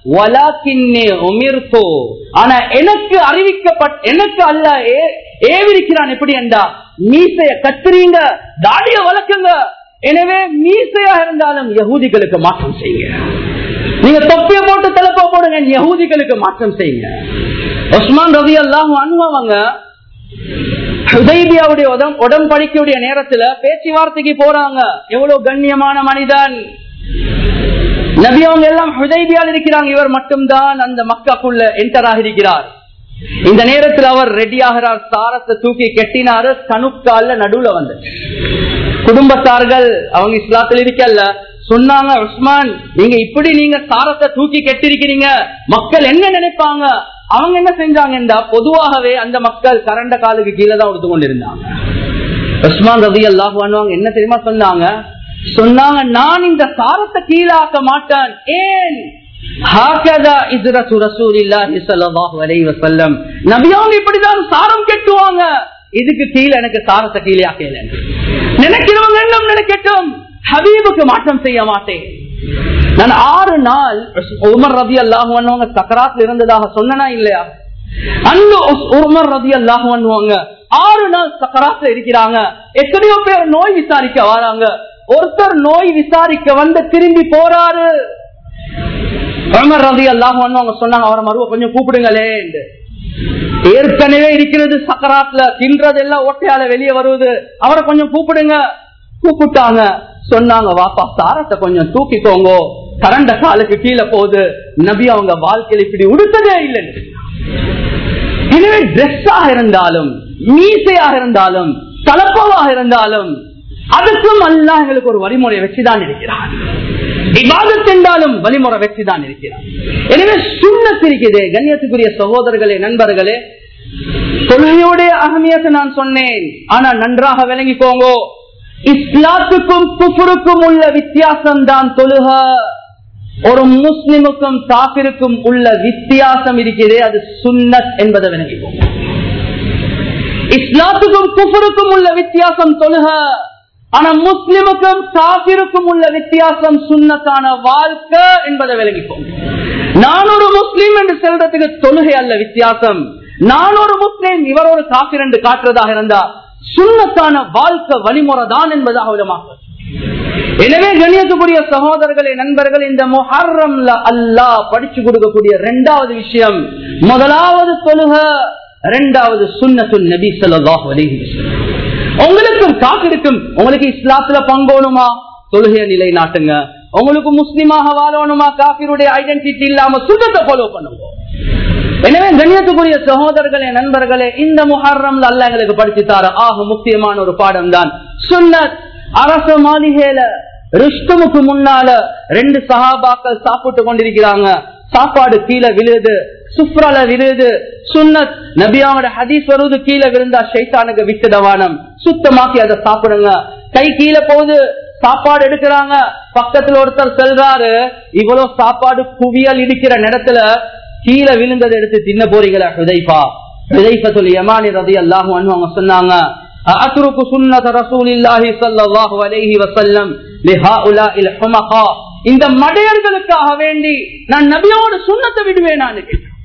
A: ஆனா எனக்கு அறிவிக்கப்பட்ட எனக்கு அல்ல ஏவிருக்கிறான் எப்படி என்றா மீசைய கத்துறீங்க தாடிய வளர்க்குங்க எனவே மீசையா இருந்தாலும் யகூதிகளுக்கு மாற்றம் செய்யுங்க நீங்க தொப்பிய போட்டு தலைப்பா போடுங்க யகூதிகளுக்கு மாற்றம் செய்யுங்க உஸ்மான் ரவி அல்லாஹ் அனுபவங்க ஹுதைபியாவுடைய உடம்படிக்கையுடைய நேரத்துல பேச்சுவார்த்தைக்கு போறாங்க எவ்வளவு கண்ணியமான மனிதன் நபி அவங்க எல்லாம் ஹுதைபியால் இருக்கிறாங்க இவர் மட்டும்தான் அந்த மக்காக்குள்ள என்டர் ஆகிருக்கிறார் இந்த நேரத்தில் அவர் ரெடி ஆகிறார் சாரத்தை தூக்கி கெட்டினாரு கணுக்கால நடுவுல வந்து குடும்பத்தார்கள் அவங்க இஸ்லாத்தில் இருக்கல்ல சொன்னாங்க உஸ்மான் நீங்க இப்படி நீங்க சாரத்தை தூக்கி கெட்டிருக்கிறீங்க மக்கள் என்ன நினைப்பாங்க அவங்க என்ன செஞ்சாங்கன்றா பொதுவாகவே அந்த மக்கள் கரண்ட காலுக்கு கீழே தான் கொடுத்து கொண்டிருந்தாங்க உஸ்மான் ரவி அல்லாஹ் என்ன தெரியுமா சொன்னாங்க சொன்னாங்க நான் இந்த சாரத்தை கீழாக்க மாட்டேன் ஏன் இப்படிதான் சாரம் கெட்டுவாங்க இதுக்கு கீழே எனக்கு சாரத்தை கீழே ஆக்கல நினைக்கிறவங்க எல்லாம் நினைக்கட்டும் ஹபீபுக்கு மாற்றம் செய்ய மாட்டேன் நான் ஆறு நாள் உமர் ரதி அல்லாஹுவங்க சக்கராத்துல இருந்ததாக சொன்னா இல்லையா அந்த உமர் ரதி அல்லாஹுவாங்க ஆறு நாள் சக்கராத்துல இருக்கிறாங்க எத்தனையோ பேர் நோய் விசாரிக்க வராங்க ஒருத்தர் நோய் விசாரிக்க வந்து திரும்பி போறாரு உமர் ரதி அல்லாஹுவாங்க சொன்னாங்க அவரை மறுவ கொஞ்சம் கூப்பிடுங்களே ஏற்கனவே இருக்கிறது சக்கராத்துல தின்றது எல்லாம் ஒட்டையால வெளியே வருவது அவரை கொஞ்சம் கூப்பிடுங்க கூப்பிட்டாங்க சொன்னாங்க வாப்பா சாரத்தை கொஞ்சம் தூக்கிக்கோங்க கரண்ட காலுக்கு கீழே போகுது நபி அவங்க வாழ்க்கையில் இப்படி உடுத்ததே இல்லை எனவே ட்ரெஸ்ஸாக இருந்தாலும் மீசையாக இருந்தாலும் தலப்பவாக இருந்தாலும் அதுக்கும் அல்லாஹ் எங்களுக்கு ஒரு வழிமுறை வச்சுதான் இருக்கிறான் இபாதத் என்றாலும் வழிமுறை வச்சுதான் இருக்கிறான் எனவே சுண்ணத் இருக்குது கண்ணியத்துக்குரிய சகோதரர்களே நண்பர்களே தொழுகையோடைய அகமியத்தை நான் சொன்னேன் ஆனா நன்றாக விளங்கிக்கோங்க இஸ்லாத்துக்கும் குஃபுருக்கும் உள்ள வித்தியாசம் தான் தொழுக ஒரு முஸ்லிமுக்கும் காபிருக்கும் உள்ள வித்தியாசம் இருக்கிறது அது சுன்னத் என்பதை விளங்கிக்கோங்க இஸ்லாத்துக்கும் குஃபுருக்கும் உள்ள வித்தியாசம் தொழுக ஆனா முஸ்லிமுக்கும் காபிருக்கும் உள்ள வித்தியாசம் சுண்ணத்தான வாழ்க்கை என்பதை விளங்கிக்கோங்க நான் ஒரு முஸ்லீம் என்று சொல்றதுக்கு தொழுகை அல்ல வித்தியாசம் நான் ஒரு முஸ்லீம் இவர் ஒரு காபிர் என்று காட்டுறதாக இருந்தா சுண்ணத்தான வாழ்க்கை வழிமுறை தான் என்பதாக விதமாக எனவே கணியத்துக்குரிய சகோதரர்களே நண்பர்கள் இந்த முஹர்ரம்ல அல்லாஹ் படிச்சு கொடுக்கக்கூடிய இரண்டாவது விஷயம் முதலாவது தொழுக இரண்டாவது சுன்னத்து நபி ஸல்லல்லாஹு அலைஹி வஸல்லம் உங்களுக்கும் காக்கிருக்கும் உங்களுக்கு இஸ்லாத்துல பங்கோணுமா தொழுகைய நிலை நாட்டுங்க உங்களுக்கு முஸ்லிமாக வாழணுமா காபிருடைய ஐடென்டிட்டி இல்லாம சுத்தத்தை ஃபாலோ பண்ணுங்க எனவே கண்ணியத்துக்குரிய சகோதரர்களே நண்பர்களே இந்த முஹர்ரம்ல அல்ல எங்களுக்கு படிச்சு தார ஆக முக்கியமான ஒரு பாடம் தான் சுன்னத் அரச மாளிகையில ரிஷ்டமுக்கு முன்னால ரெண்டு சகாபாக்கள் சாப்பிட்டு கொண்டிருக்கிறாங்க சாப்பாடு கீழே விழுது சுப்ரால விழுது சுன்னத் நபியாவோட ஹதீஸ் வருவது கீழே விழுந்தா ஷைத்தானுக்கு விட்டுடவானம் சுத்தமாக்கி அதை சாப்பிடுங்க கை கீழே போகுது சாப்பாடு எடுக்கிறாங்க பக்கத்துல ஒருத்தர் செல்றாரு இவ்வளவு சாப்பாடு குவியல் இருக்கிற இடத்துல கீழே விழுந்ததை எடுத்து தின்ன போறீங்களா ஹுதைஃபா ஹுதைஃபத்துல் யமானி ரலியல்லாஹு அன்ஹு அவங்க சொன்னாங்க أترك سنة رسول الله صلى الله عليه وسلم لهؤلاء الحمقاء இந்த மடையர்களுக்காக வேண்டி நான் நபியோட சுண்ணத்தை விடுவேன் நான்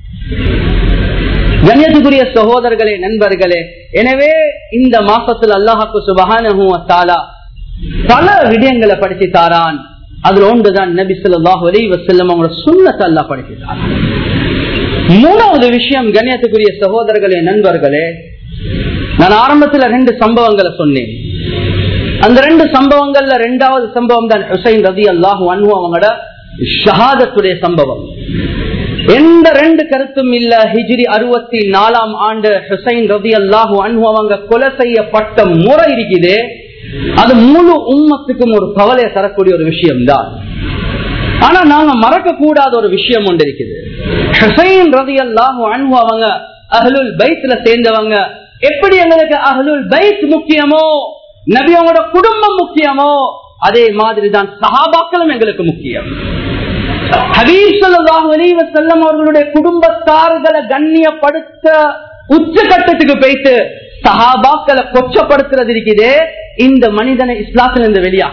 A: கண்ணியத்துக்குரிய சகோதரர்களே நண்பர்களே எனவே இந்த மாசத்துல அல்லாஹாக்கு சுபகான பல விடயங்களை படிச்சு தாரான் அதுல ஒன்றுதான் நபி சொல்லாஹு அலி வசல்லம் அவங்களோட சுண்ணத்தை அல்லா படிச்சு தாரான் மூணாவது விஷயம் கண்ணியத்துக்குரிய சகோதரர்களே நண்பர்களே நான் ஆரம்பத்துல ரெண்டு சம்பவங்களை சொன்னேன் அந்த ரெண்டு சம்பவங்கள்ல ரெண்டாவது சம்பவம் தான் ஹுசைன் ரதி அல்லாஹு அன்ஹு அவங்களோட ஷஹாதத்துடைய சம்பவம் எந்த ரெண்டு கருத்தும் இல்ல ஹிஜ்ரி அறுபத்தி நாலாம் ஆண்டு ஹுசைன் ரதி அல்லாஹு அன்ஹு அவங்க கொலை செய்யப்பட்ட முறை இருக்குது அது முழு உம்மத்துக்கும் ஒரு கவலையை தரக்கூடிய ஒரு விஷயம் தான் ஆனா நாங்க மறக்க கூடாத ஒரு விஷயம் ஒன்று இருக்குது ஹுசைன் ரதி அல்லாஹு அன்ஹு அவங்க அஹலுல் பைத்ல சேர்ந்தவங்க எப்படி எங்களுக்கு அஹலுல் பைத் முக்கியமோ நபி அவங்களோட குடும்பம் முக்கியமோ அதே மாதிரி தான் சஹாபாக்களும் எங்களுக்கு முக்கியம் செல்லம் அவர்களுடைய குடும்பத்தார்களை கண்ணியப்படுத்த உச்சகட்டத்துக்கு போயிட்டு சஹாபாக்களை கொச்சப்படுத்துறது இருக்குதே இந்த மனிதனை இஸ்லாத்தில் இருந்து வெளியா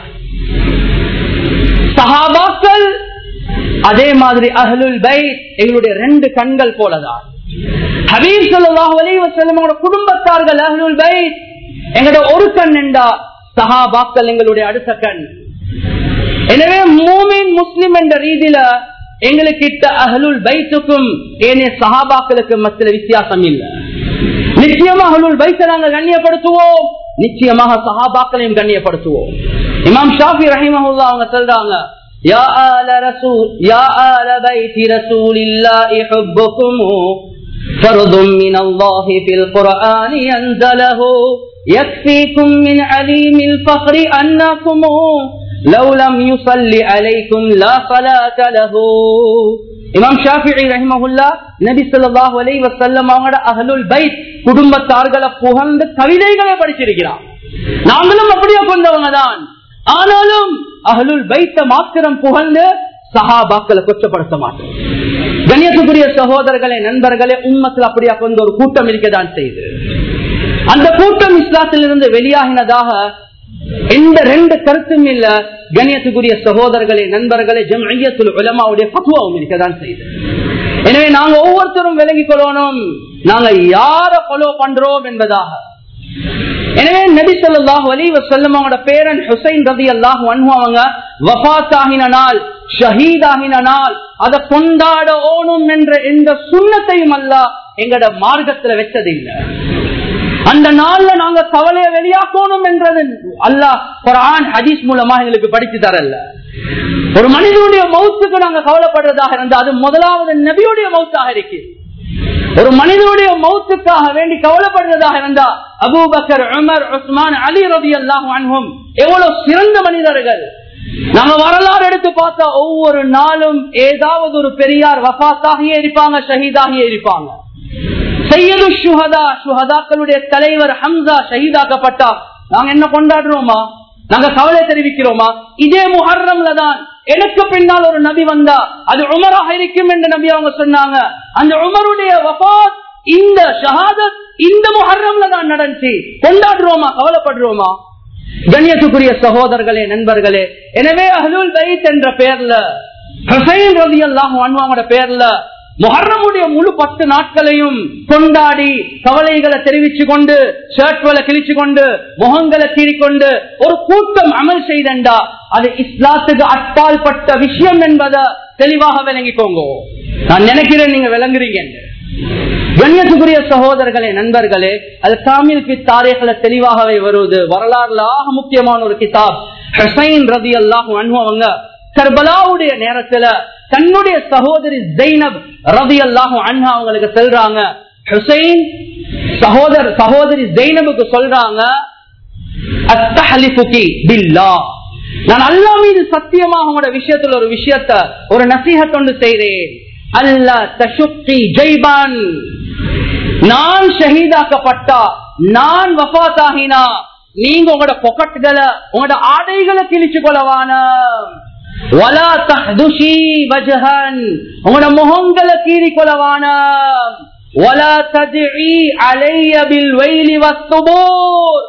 A: சஹாபாக்கள் அதே மாதிரி அஹலுல் பைத் எங்களுடைய ரெண்டு கண்கள் போலதான் ஹபீப் சல்லாஹ் அலைவசல்லமோட குடும்பத்தார்கள் அஹ்லுல் பைத் எங்களோட ஒரு கண் என்றா சஹாபாக்கள் எங்களுடைய அடுத்த கண் எனவே மூமின் முஸ்லிம் என்ற ரீதியில எங்களுக்கு இட்ட அஹலுல் பைத்துக்கும் ஏனைய சஹாபாக்களுக்கு மத்திய வித்தியாசம் இல்லை நிச்சயமாக அஹலுல் பைத்தை நாங்கள் கண்ணியப்படுத்துவோம் நிச்சயமாக சஹாபாக்களையும் கண்ணியப்படுத்துவோம் இமாம் ஷாஃபி ரஹிமஹுல்லா அவங்க சொல்றாங்க يا آل رسول يا آل بيت رسول الله حبكم فرض من الله في القرآن ينزله يكفيكم من عليم الفخر أنكم لو لم يصل عليكم لا صلاة له இமாம் ஷாஃபி ரஹிமஹுல்லா நபி ஸல்லல்லாஹு அலைஹி வஸல்லம் அவங்களோட அஹ்லுல் பைத் குடும்பத்தார்களை புகழ்ந்து கவிதைகளை படிச்சிருக்கிறார் நாங்களும் அப்படியே கொண்டவங்க தான் ஆனாலும் அஹ்லுல் பைத்த மாத்திரம் புகழ்ந்து சஹாபாக்களை கொச்சப்படுத்த மாட்டோம் கண்ணியத்துக்குரிய சகோதரர்களே நண்பர்களே உண்மத்தில் அப்படியா கொண்ட ஒரு கூட்டம் இருக்கதான் செய்து அந்த கூட்டம் இஸ்லாத்திலிருந்து வெளியாகினதாக எந்த ரெண்டு கருத்தும் இல்ல கண்ணியத்துக்குரிய சகோதரர்களே நண்பர்களே ஜம்ஐயத்துல் உலமாவுடைய பக்குவம் இருக்கதான் செய்து எனவே நாங்க ஒவ்வொருத்தரும் விலகிக் கொள்ளணும் நாங்க யார ஃபாலோ பண்றோம் என்பதாக எனவே நபி சொல்லாஹு அலி வசல்லம் அவங்களோட பேரன் ஹுசைன் ரதி அல்லாஹு அன்ஹு அவங்க வஃத் ஆகின நாள் ஷஹீத் ஆகின நாள் அதை கொண்டாட ஓணும் என்ற எந்த சுண்ணத்தையும் அல்ல எங்கட மார்க்கத்துல வச்சதில்லை அந்த நாள்ல நாங்க கவலையை வெளியாக்கணும் என்றது அல்லாஹ் குரான் ஹதீஸ் மூலமா எங்களுக்கு படிச்சு தரல ஒரு மனிதனுடைய மௌத்துக்கு நாங்க கவலைப்படுறதாக இருந்தா அது முதலாவது நபியுடைய மௌத்தாக இருக்கு ஒரு மனிதனுடைய மௌத்துக்காக வேண்டி கவலைப்படுறதாக இருந்தா அபூபக்கர் உமர் உஸ்மான் அலி ரவி அல்லாஹும் எவ்வளவு சிறந்த மனிதர்கள் நம்ம வரலாறு எடுத்து பார்த்தா ஒவ்வொரு நாளும் ஏதாவது ஒரு பெரியார் வபாத்தாகியே இருப்பாங்க ஷஹீதாகியே இருப்பாங்க செய்யது சுஹதா சுஹதாக்களுடைய தலைவர் ஹம்சா ஷஹீதாக்கப்பட்டா நாங்க என்ன கொண்டாடுறோமா நாங்க கவலை தெரிவிக்கிறோமா இதே முஹர்ரம்ல தான் எனக்கு பின்னால் ஒரு நபி வந்தா அது உமராக இருக்கும் என்று நபி அவங்க சொன்னாங்க அந்த உமருடைய வபாத் இந்த ஷஹாதத் இந்த முஹர்ரம்ல தான் நடந்துச்சு கொண்டாடுறோமா கவலைப்படுறோமா கண்ணியத்துக்குரிய சகோதரர்களே நண்பர்களே எனவே அஹ்லுல் பைத் என்ற பெயர்ல ஹுசைன் ரவி அல்லாஹ் பேர்ல முஹர்ரமுடைய முழு பத்து நாட்களையும் கொண்டாடி கவலைகளை தெரிவிச்சு கொண்டு ஷர்ட்களை கிழிச்சு கொண்டு முகங்களை தீரிக்கொண்டு ஒரு கூட்டம் அமல் செய்தண்டா அது இஸ்லாத்துக்கு அப்பால் பட்ட விஷயம் என்பதை தெளிவாக விளங்கிக்கோங்க நான் நினைக்கிறேன் நீங்க விளங்குறீங்க கண்ணியத்துக்குரிய சகோதரர்களே நண்பர்களே அது தாமில் பி தாரேகளை தெளிவாகவே வருவது வரலாறுல ஆக முக்கியமான ஒரு கிதாப் ஹசைன் ரதி அல்லாஹ் அவங்க கர்பலாவுடைய நேரத்துல தன்னுடைய சகோதரி ஜெய்னப் ரதி அல்லாஹு அன்ஹா அவங்களுக்கு சொல்றாங்க ஹுசைன் சகோதர சகோதரி ஜெய்னபுக்கு சொல்றாங்க அத்தஹலிஃபுகி பில்லாஹ் நான் அல்லா மீது சத்தியமாக உங்களோட விஷயத்துல ஒரு விஷயத்த ஒரு நசீகத்தொண்டு செய்தேன் அல்ல தஷுக்கி ஜெய்பான் நான் ஷஹீதாக்கப்பட்டா நான் வஃத்தாகினா நீங்க உங்களோட பொக்கட்டுகளை உங்களோட ஆடைகளை கிழிச்சு கொள்ளவான வலா தஹ்துஷி வஜஹன் உங்களோட முகங்களை கீறி கொள்ளவான வலா தஜ்இ அலைய பில் வைலி வஸ்துபூர்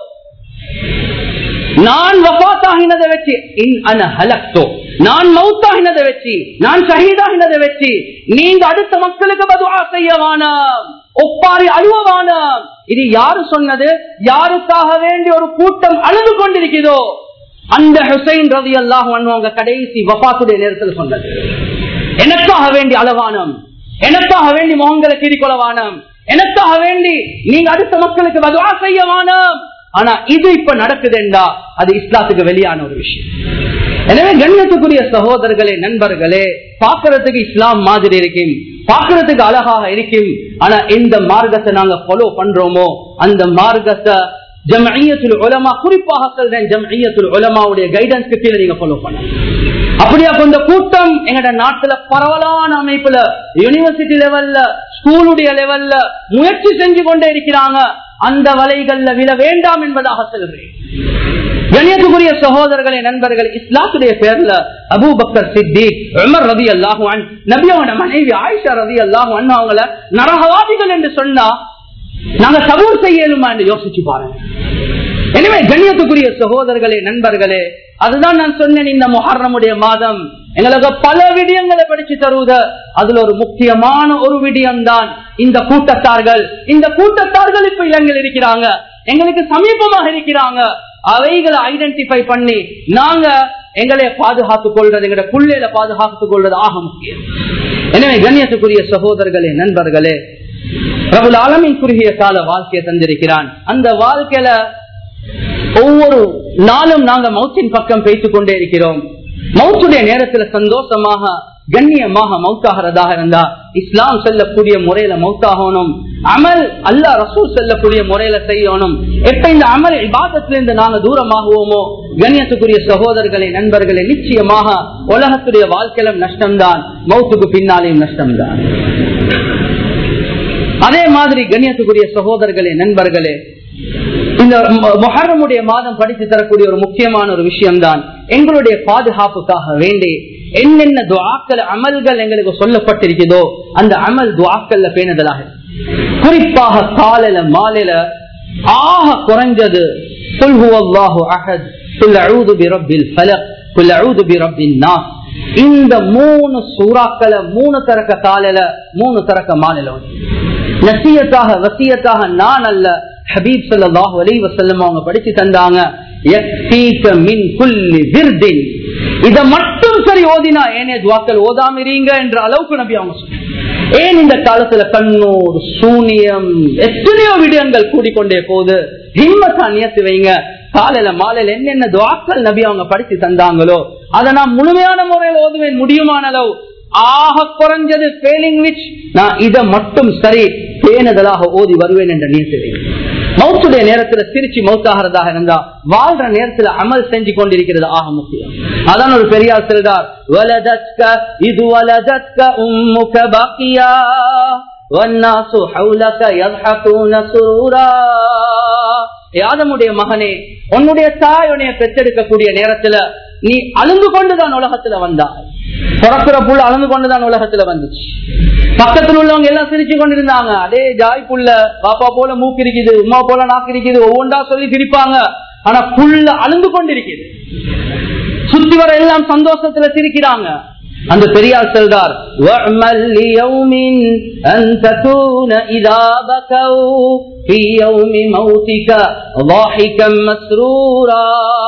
A: நான் வபாத்தாகினதை வச்சு ஹலக்தோ நான் மௌத்தாகினதை வச்சு நான் ஷஹீதாகினதை வச்சு நீங்க அடுத்த மக்களுக்கு பதுவா செய்யவான ஒப்பாரி அழுவவான இது யாரு சொன்னது யாருக்காக வேண்டிய ஒரு கூட்டம் அழுது கொண்டிருக்கிறதோ அந்த ஹுசைன் ரவி அல்லாஹ் அவங்க கடைசி வபாத்துடைய நேரத்தில் சொன்னது எனக்காக வேண்டி அளவானம் எனக்காக வேண்டி முகங்களை கீறிக்கொள்ளவானம் எனக்காக வேண்டி நீங்க அடுத்த மக்களுக்கு பதுவா செய்யவானம் ஆனா இது இப்ப நடக்குதுண்டா அது இஸ்லாத்துக்கு வெளியான ஒரு விஷயம் எனவே கண்ணியத்துக்குரிய சகோதரர்களே நண்பர்களே பாக்குறதுக்கு இஸ்லாம் மாதிரி இருக்கும் பாக்குறதுக்கு அழகாக இருக்கும் ஆனா எந்த மார்க்கத்தை நாங்க ஃபாலோ பண்றோமோ அந்த மார்க்கத்தை ஜம்ஐயத்துல் உலமா குறிப்பாக சொல்றேன் ஜம்ஐயத்துல் உலமாவுடைய கைடன்ஸ்க்கு கீழே நீங்க ஃபாலோ பண்ணணும் அப்படியா கொஞ்ச கூட்டம் எங்கட நாட்டுல பரவலான அமைப்புல யூனிவர்சிட்டி லெவல்ல ஸ்கூலுடைய லெவல்ல முயற்சி செஞ்சு கொண்டே இருக்கிறாங்க அந்த வலைகள்ல விழ வேண்டாம் என்பதாக சொல்றேன் கணியத்துக்குரிய சகோதரர்களே நண்பர்கள் இஸ்லாத்துடைய பேர்ல அபு பக்கர் சித்திக் உமர் ரவி அல்லாஹுவான் நபியோட மனைவி ஆயிஷா ரவி அல்லாஹுவான் அவங்கள நரகவாதிகள் என்று சொன்னா நாங்க சபூர் செய்யலுமா என்று யோசிச்சு பாருங்க எனவே கண்ணியத்துக்குரிய சகோதரர்களே நண்பர்களே அதுதான் நான் சொன்னேன் இந்த மொஹர்ரமுடைய மாதம் எங்களுக்கு பல விடயங்களை படிச்சு தருவத அதுல ஒரு முக்கியமான ஒரு விடயம் தான் இந்த கூட்டத்தார்கள் இந்த கூட்டத்தார்கள் இப்ப இலங்கையில் இருக்கிறாங்க எங்களுக்கு சமீபமாக இருக்கிறாங்க அவைகளை ஐடென்டிஃபை பண்ணி நாங்க எங்களை பாதுகாத்துக் கொள்றது எங்களோட புள்ளையில பாதுகாத்துக் கொள்வது ஆக முக்கியம் எனவே கண்ணியத்துக்குரிய சகோதரர்களே நண்பர்களே பிரபுல் ஆலமின் குறுகிய கால வாழ்க்கையை தந்திருக்கிறான் அந்த வாழ்க்கையில ஒவ்வொரு நாளும் நாங்க மௌத்தின் பக்கம் பேசிக் கொண்டே இருக்கிறோம் மௌத்துடைய நேரத்துல சந்தோஷமாக கண்ணியமாக மௌத்தாகிறதாக இருந்தா இஸ்லாம் செல்லக்கூடிய முறையில மௌத்தாகணும் அமல் அல்ல ரசூல் செல்லக்கூடிய முறையில செய்யணும் எப்ப இந்த அமல் இபாதத்திலிருந்து நாங்க தூரமாகுவோமோ கண்ணியத்துக்குரிய சகோதரர்களே நண்பர்களே நிச்சயமாக உலகத்துடைய வாழ்க்கையிலும் நஷ்டம்தான் மௌத்துக்கு பின்னாலேயும் நஷ்டம்தான் அதே மாதிரி கண்ணியத்துக்குரிய சகோதரர்களே நண்பர்களே இந்த மொஹரமுடைய மாதம் படித்து தரக்கூடிய ஒரு முக்கியமான ஒரு விஷயம்தான் எங்களுடைய பாதுகாப்புக்காக வேண்டி என்னென்ன துவாக்கள் அமல்கள் எங்களுக்கு சொல்லப்பட்டிருக்கிறதோ அந்த அமல் துவாக்கள்ல பேணுதலாக குறிப்பாக காலையில மாலையில ஆக குறைஞ்சது இந்த மூணு சூறாக்களை மூணு தரக்க காலையில மூணு தரக்க மாலையில நசியத்தாக வசியத்தாக நான் அல்ல ஹபீப் சல்லாஹு அலி வசல்லம் அவங்க படிச்சு தந்தாங்க இத மட்டும் சரி ஓதினா ஏனே துவாக்கள் ஓதாம இருங்க என்ற அளவுக்கு நபி அவங்க சொன்னாங்க ஏன் இந்த காலத்துல கண்ணூர் சூனியம் எத்தனையோ விடயங்கள் கூடிக்கொண்டே போகுது ஹிம்மத்தா நியத்து வைங்க காலையில மாலையில என்னென்ன துவாக்கள் நபி அவங்க படிச்சு தந்தாங்களோ அதை நான் முழுமையான முறையில் ஓதுவேன் முடியுமான அளவு ஆக குறைஞ்சது ஃபெயிலிங் விச் நான் இதை மட்டும் சரி பேணுதலாக ஓதி வருவேன் என்ற நியத்து வைங்க மௌத்துடைய நேரத்துல சிரிச்சு மௌத்தாகிறதாக இருந்தா வாழ்ற நேரத்துல அமல் செஞ்சு கொண்டிருக்கிறது ஆக முக்கியம் அதான் ஒரு பெரியார் சொல்றார் வலதத்க இது வலதத்க உம்முக பாக்கியா والناس حولك يضحكون سرورا யாதமுடைய மகனே உன்னுடைய தாய் உன்னைய பெற்றெடுக்கக்கூடிய நேரத்துல நீ அழுந்து கொண்டுதான் உலகத்துல வந்தா பிறக்கிற புள்ள அழுந்து கொண்டுதான் உலகத்துல வந்துச்சு பக்கத்துல உள்ளவங்க எல்லாம் சிரிச்சு கொண்டிருந்தாங்க அதே ஜாய் புள்ள பாப்பா போல மூக்கு இருக்குது உமா போல நாக்கு இருக்குது ஒவ்வொன்றா சொல்லி சிரிப்பாங்க ஆனா புள்ள அழுந்து கொண்டிருக்குது சுத்தி வர எல்லாம் சந்தோஷத்துல சிரிக்கிறாங்க அந்த பெரியார் சொல்றார் وَاعْمَلْ لِيَوْمٍ أَن تَكُونَ إِذَا بَكَوْا فِي يَوْمِ مَوْتِكَ ضَاحِكًا مَسْرُورًا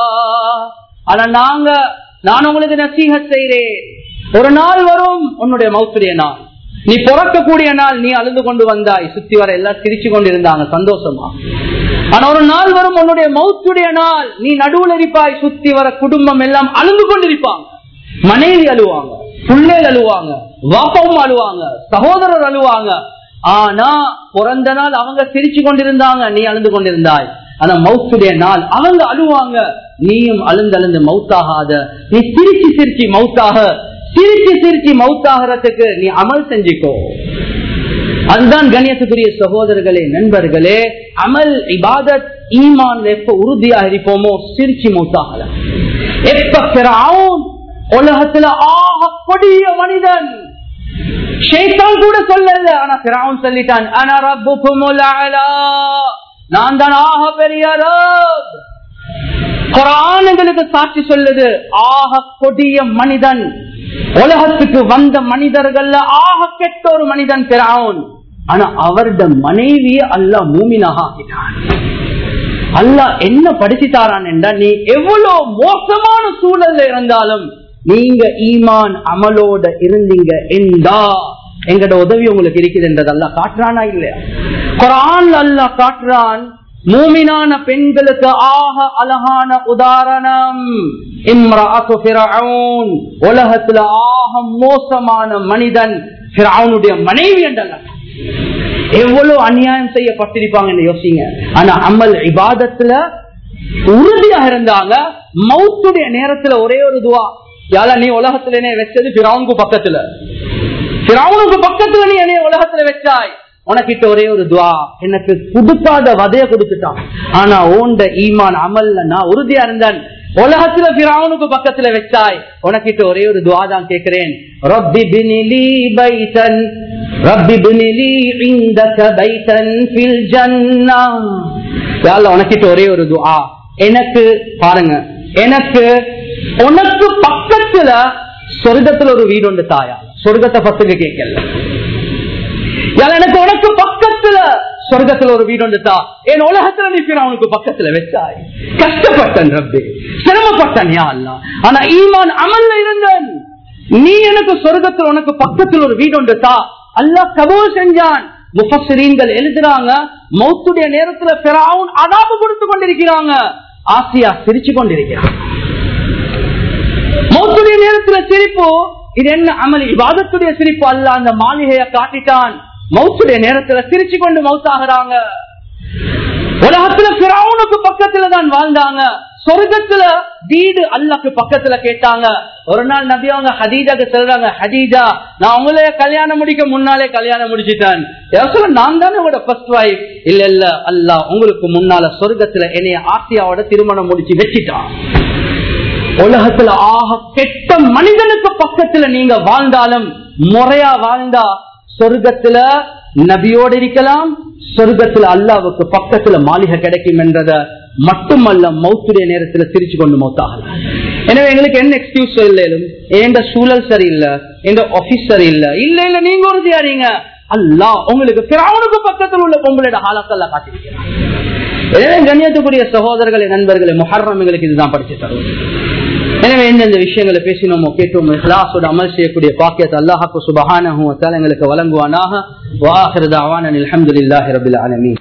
A: ஆனா நாங்க நான் உங்களுக்கு நசீகத் செய்றேன் ஒரு நாள் வரும் உன்னுடைய மௌத்துடைய நாள் நீ பிறக்கக்கூடிய நாள் நீ அழுது கொண்டு வந்தாய் சுத்தி வர எல்லாம் சிரிச்சு கொண்டு இருந்தாங்க சந்தோஷமா ஆனா ஒரு நாள் வரும் உன்னுடைய மௌத்துடைய நாள் நீ நடுவில் இருப்பாய் சுத்தி வர குடும்பம் எல்லாம் அழுது கொண்டிருப்பாங்க மனைவி அழுவாங்க பிள்ளைகள் அழுவாங்க வாப்பாவும் அழுவாங்க சகோதரர் அழுவாங்க ஆனா பிறந்த நாள் அவங்க சிரிச்சு கொண்டிருந்தாங்க நீ அழுந்து கொண்டிருந்தாய் ஆனா மவுத்துடைய நாள் அவங்க அழுவாங்க நீயும் அழுந்து அழுந்து மவுத்தாகாத நீ சிரிச்சு சிரிச்சு மவுத்தாக சிரிச்சு சிரிச்சு மவுத்தாகிறதுக்கு நீ அமல் செஞ்சுக்கோ அதுதான் கண்ணியத்துக்குரிய சகோதரர்களே நண்பர்களே அமல் இபாதத் ஈமான் எப்ப உறுதியாக இருப்போமோ சிரிச்சு மௌத்தாகல எப்ப பிறாவும் உலகத்துல ஆக கொடிய மனிதன் ஷேத்தான் கூட சொல்லல ஆனா பிறாவும் சொல்லிட்டான் ஆனா ரப்புக்குமுல் அலா நான் தான் ஆக பெரிய ரப் குரானுங்களுக்கு சாட்சி சொல்லுது ஆக கொடிய மனிதன் உலகத்துக்கு வந்த மனிதர்கள்ல ஆக கெட்ட ஒரு மனிதன் பிறாவும் ஆனா அவருடைய மனைவிய அல்ல மூமினாக ஆக்கிட்டான் அல்லா என்ன படிச்சுட்டாரான் என்றா நீ எவ்வளவு மோசமான சூழல்ல இருந்தாலும் நீங்க ஈமான் அமலோட இருந்தீங்க என்றா எங்கட உதவி உங்களுக்கு இருக்குது என்றதல்ல காட்டுறானா இல்லையா குரான் அல்லா காட்டுறான் மூமினான பெண்களுக்கு ஆக அழகான உதாரணம் இம்ராத்து ஃபிரௌன் உலகத்துல ஆக மோசமான மனிதன் ஃபிரௌனுடைய மனைவி என்றல்ல எவ்வளவு அநியாயம் செய்யப்பட்டிருப்பாங்கன்னு யோசிங்க ஆனா அமல் இபாதத்துல உறுதியாக இருந்தாங்க மௌத்துடைய நேரத்துல ஒரே ஒரு துவா யால நீ உலகத்துல என்ன வச்சது பிராவுக்கு பக்கத்துல பிராவுனுக்கு பக்கத்துல நீ என்னைய உலகத்துல வச்சாய் உனக்கிட்ட ஒரே ஒரு துவா எனக்கு கொடுக்காத வதைய கொடுத்துட்டான் ஆனா ஓண்ட ஈமான் அமல்ல நான் உறுதியா இருந்தேன் உலகத்துல பிராவுனுக்கு பக்கத்துல வச்சாய் உனக்கிட்ட ஒரே ஒரு துவா தான் கேட்கிறேன் ரப்பி பினிலி பைத்தன் ரப்பி பினிலி இந்தக பைத்தன் ஃபில் ஜன்னா யாழ்ல உனக்கிட்ட ஒரே ஒரு துவா எனக்கு பாருங்க எனக்கு உனக்கு பக்கத்துல சொர்க்கத்துல ஒரு வீடு உண்டு தாயா சொர்க்கத்தை பத்துக்கு கேட்கல எனக்கு உனக்கு பக்கத்துல சொர்க்கத்துல ஒரு வீடு வந்துட்டா என் உலகத்துல நிற்கிற அவனுக்கு பக்கத்துல வச்சாய் கஷ்டப்பட்டன் ரப்பே சிரமப்பட்டன் யா அல்லா ஆனா ஈமான் அமல்ல இருந்தன் நீ எனக்கு சொர்க்கத்துல உனக்கு பக்கத்துல ஒரு வீடு வந்துட்டா அல்லா கபூல் செஞ்சான் முஃபஸ்ரீன்கள் எழுதுறாங்க மௌத்துடைய நேரத்துல பிறாவும் அதாபு கொடுத்து கொண்டிருக்கிறாங்க ஆசியா சிரிச்சு கொண்டிருக்கிறான் மௌத்துடைய நேரத்துல சிரிப்பு இது என்ன அமல் இவாதத்துடைய சிரிப்பு அல்ல அந்த மாளிகையை காட்டிட்டான் மௌத்துடைய நேரத்துல சிரிச்சு கொண்டு மௌத்தாகிறாங்க உலகத்துல பிறவுனுக்கு பக்கத்துல தான் வாழ்ந்தாங்க சொர்க்கத்துல வீடு அல்லாக்கு பக்கத்துல கேட்டாங்க ஒரு நாள் நபி அவங்க ஹதீஜாக்கு சொல்றாங்க ஹதீஜா நான் உங்களே கல்யாணம் முடிக்க முன்னாலே கல்யாணம் முடிச்சிட்டேன் சொல்ல நான் தானே உங்களோட ஃபர்ஸ்ட் வைஃப் இல்ல இல்ல அல்ல உங்களுக்கு முன்னால சொர்க்கத்துல என்னைய ஆசியாவோட திருமணம் முடிச்சு வச்சிட்டான் உலகத்துல ஆக கெட்ட மனிதனுக்கு பக்கத்துல நீங்க வாழ்ந்தாலும் முறையா வாழ்ந்தா சொர்க்கத்துல நபியோடு இருக்கலாம் சொர்க்கத்துல அல்லாவுக்கு பக்கத்துல மாளிகை கிடைக்கும் என்றத மட்டுமல்ல மௌத்துடைய நேரத்துல சிரிச்சு கொண்டு மௌத்தாகலாம் எனவே எங்களுக்கு என்ன எக்ஸ்கியூஸ் இல்லையும் எந்த சூழல் சரியில்லை எந்த ஆபீஸ் சரியில்லை இல்ல இல்ல நீங்க உறுதியாரீங்க அல்லா உங்களுக்கு பிறவனுக்கு பக்கத்தில் உள்ள பொங்கலோட ஹாலத்தெல்லாம் காட்டிருக்கிறான் எனவே கண்ணியத்துக்குரிய சகோதரர்களை நண்பர்களை முஹர்ரம் எங்களுக்கு இதுதான் படிச்சு தரும் எனவே எந்தெந்த விஷயங்களை பேசினோமோ கேட்டோமோ இஹ்லாஸோட அமல் செய்யக்கூடிய பாக்கியத்தை அல்லாஹாக்கு சுபஹானஹு வ தஆலா எங்களுக்கு வழங்குவானாக வாஹிரு தஅவானா அல்ஹம்துலில்லாஹி ரப்பில் ஆலமீன்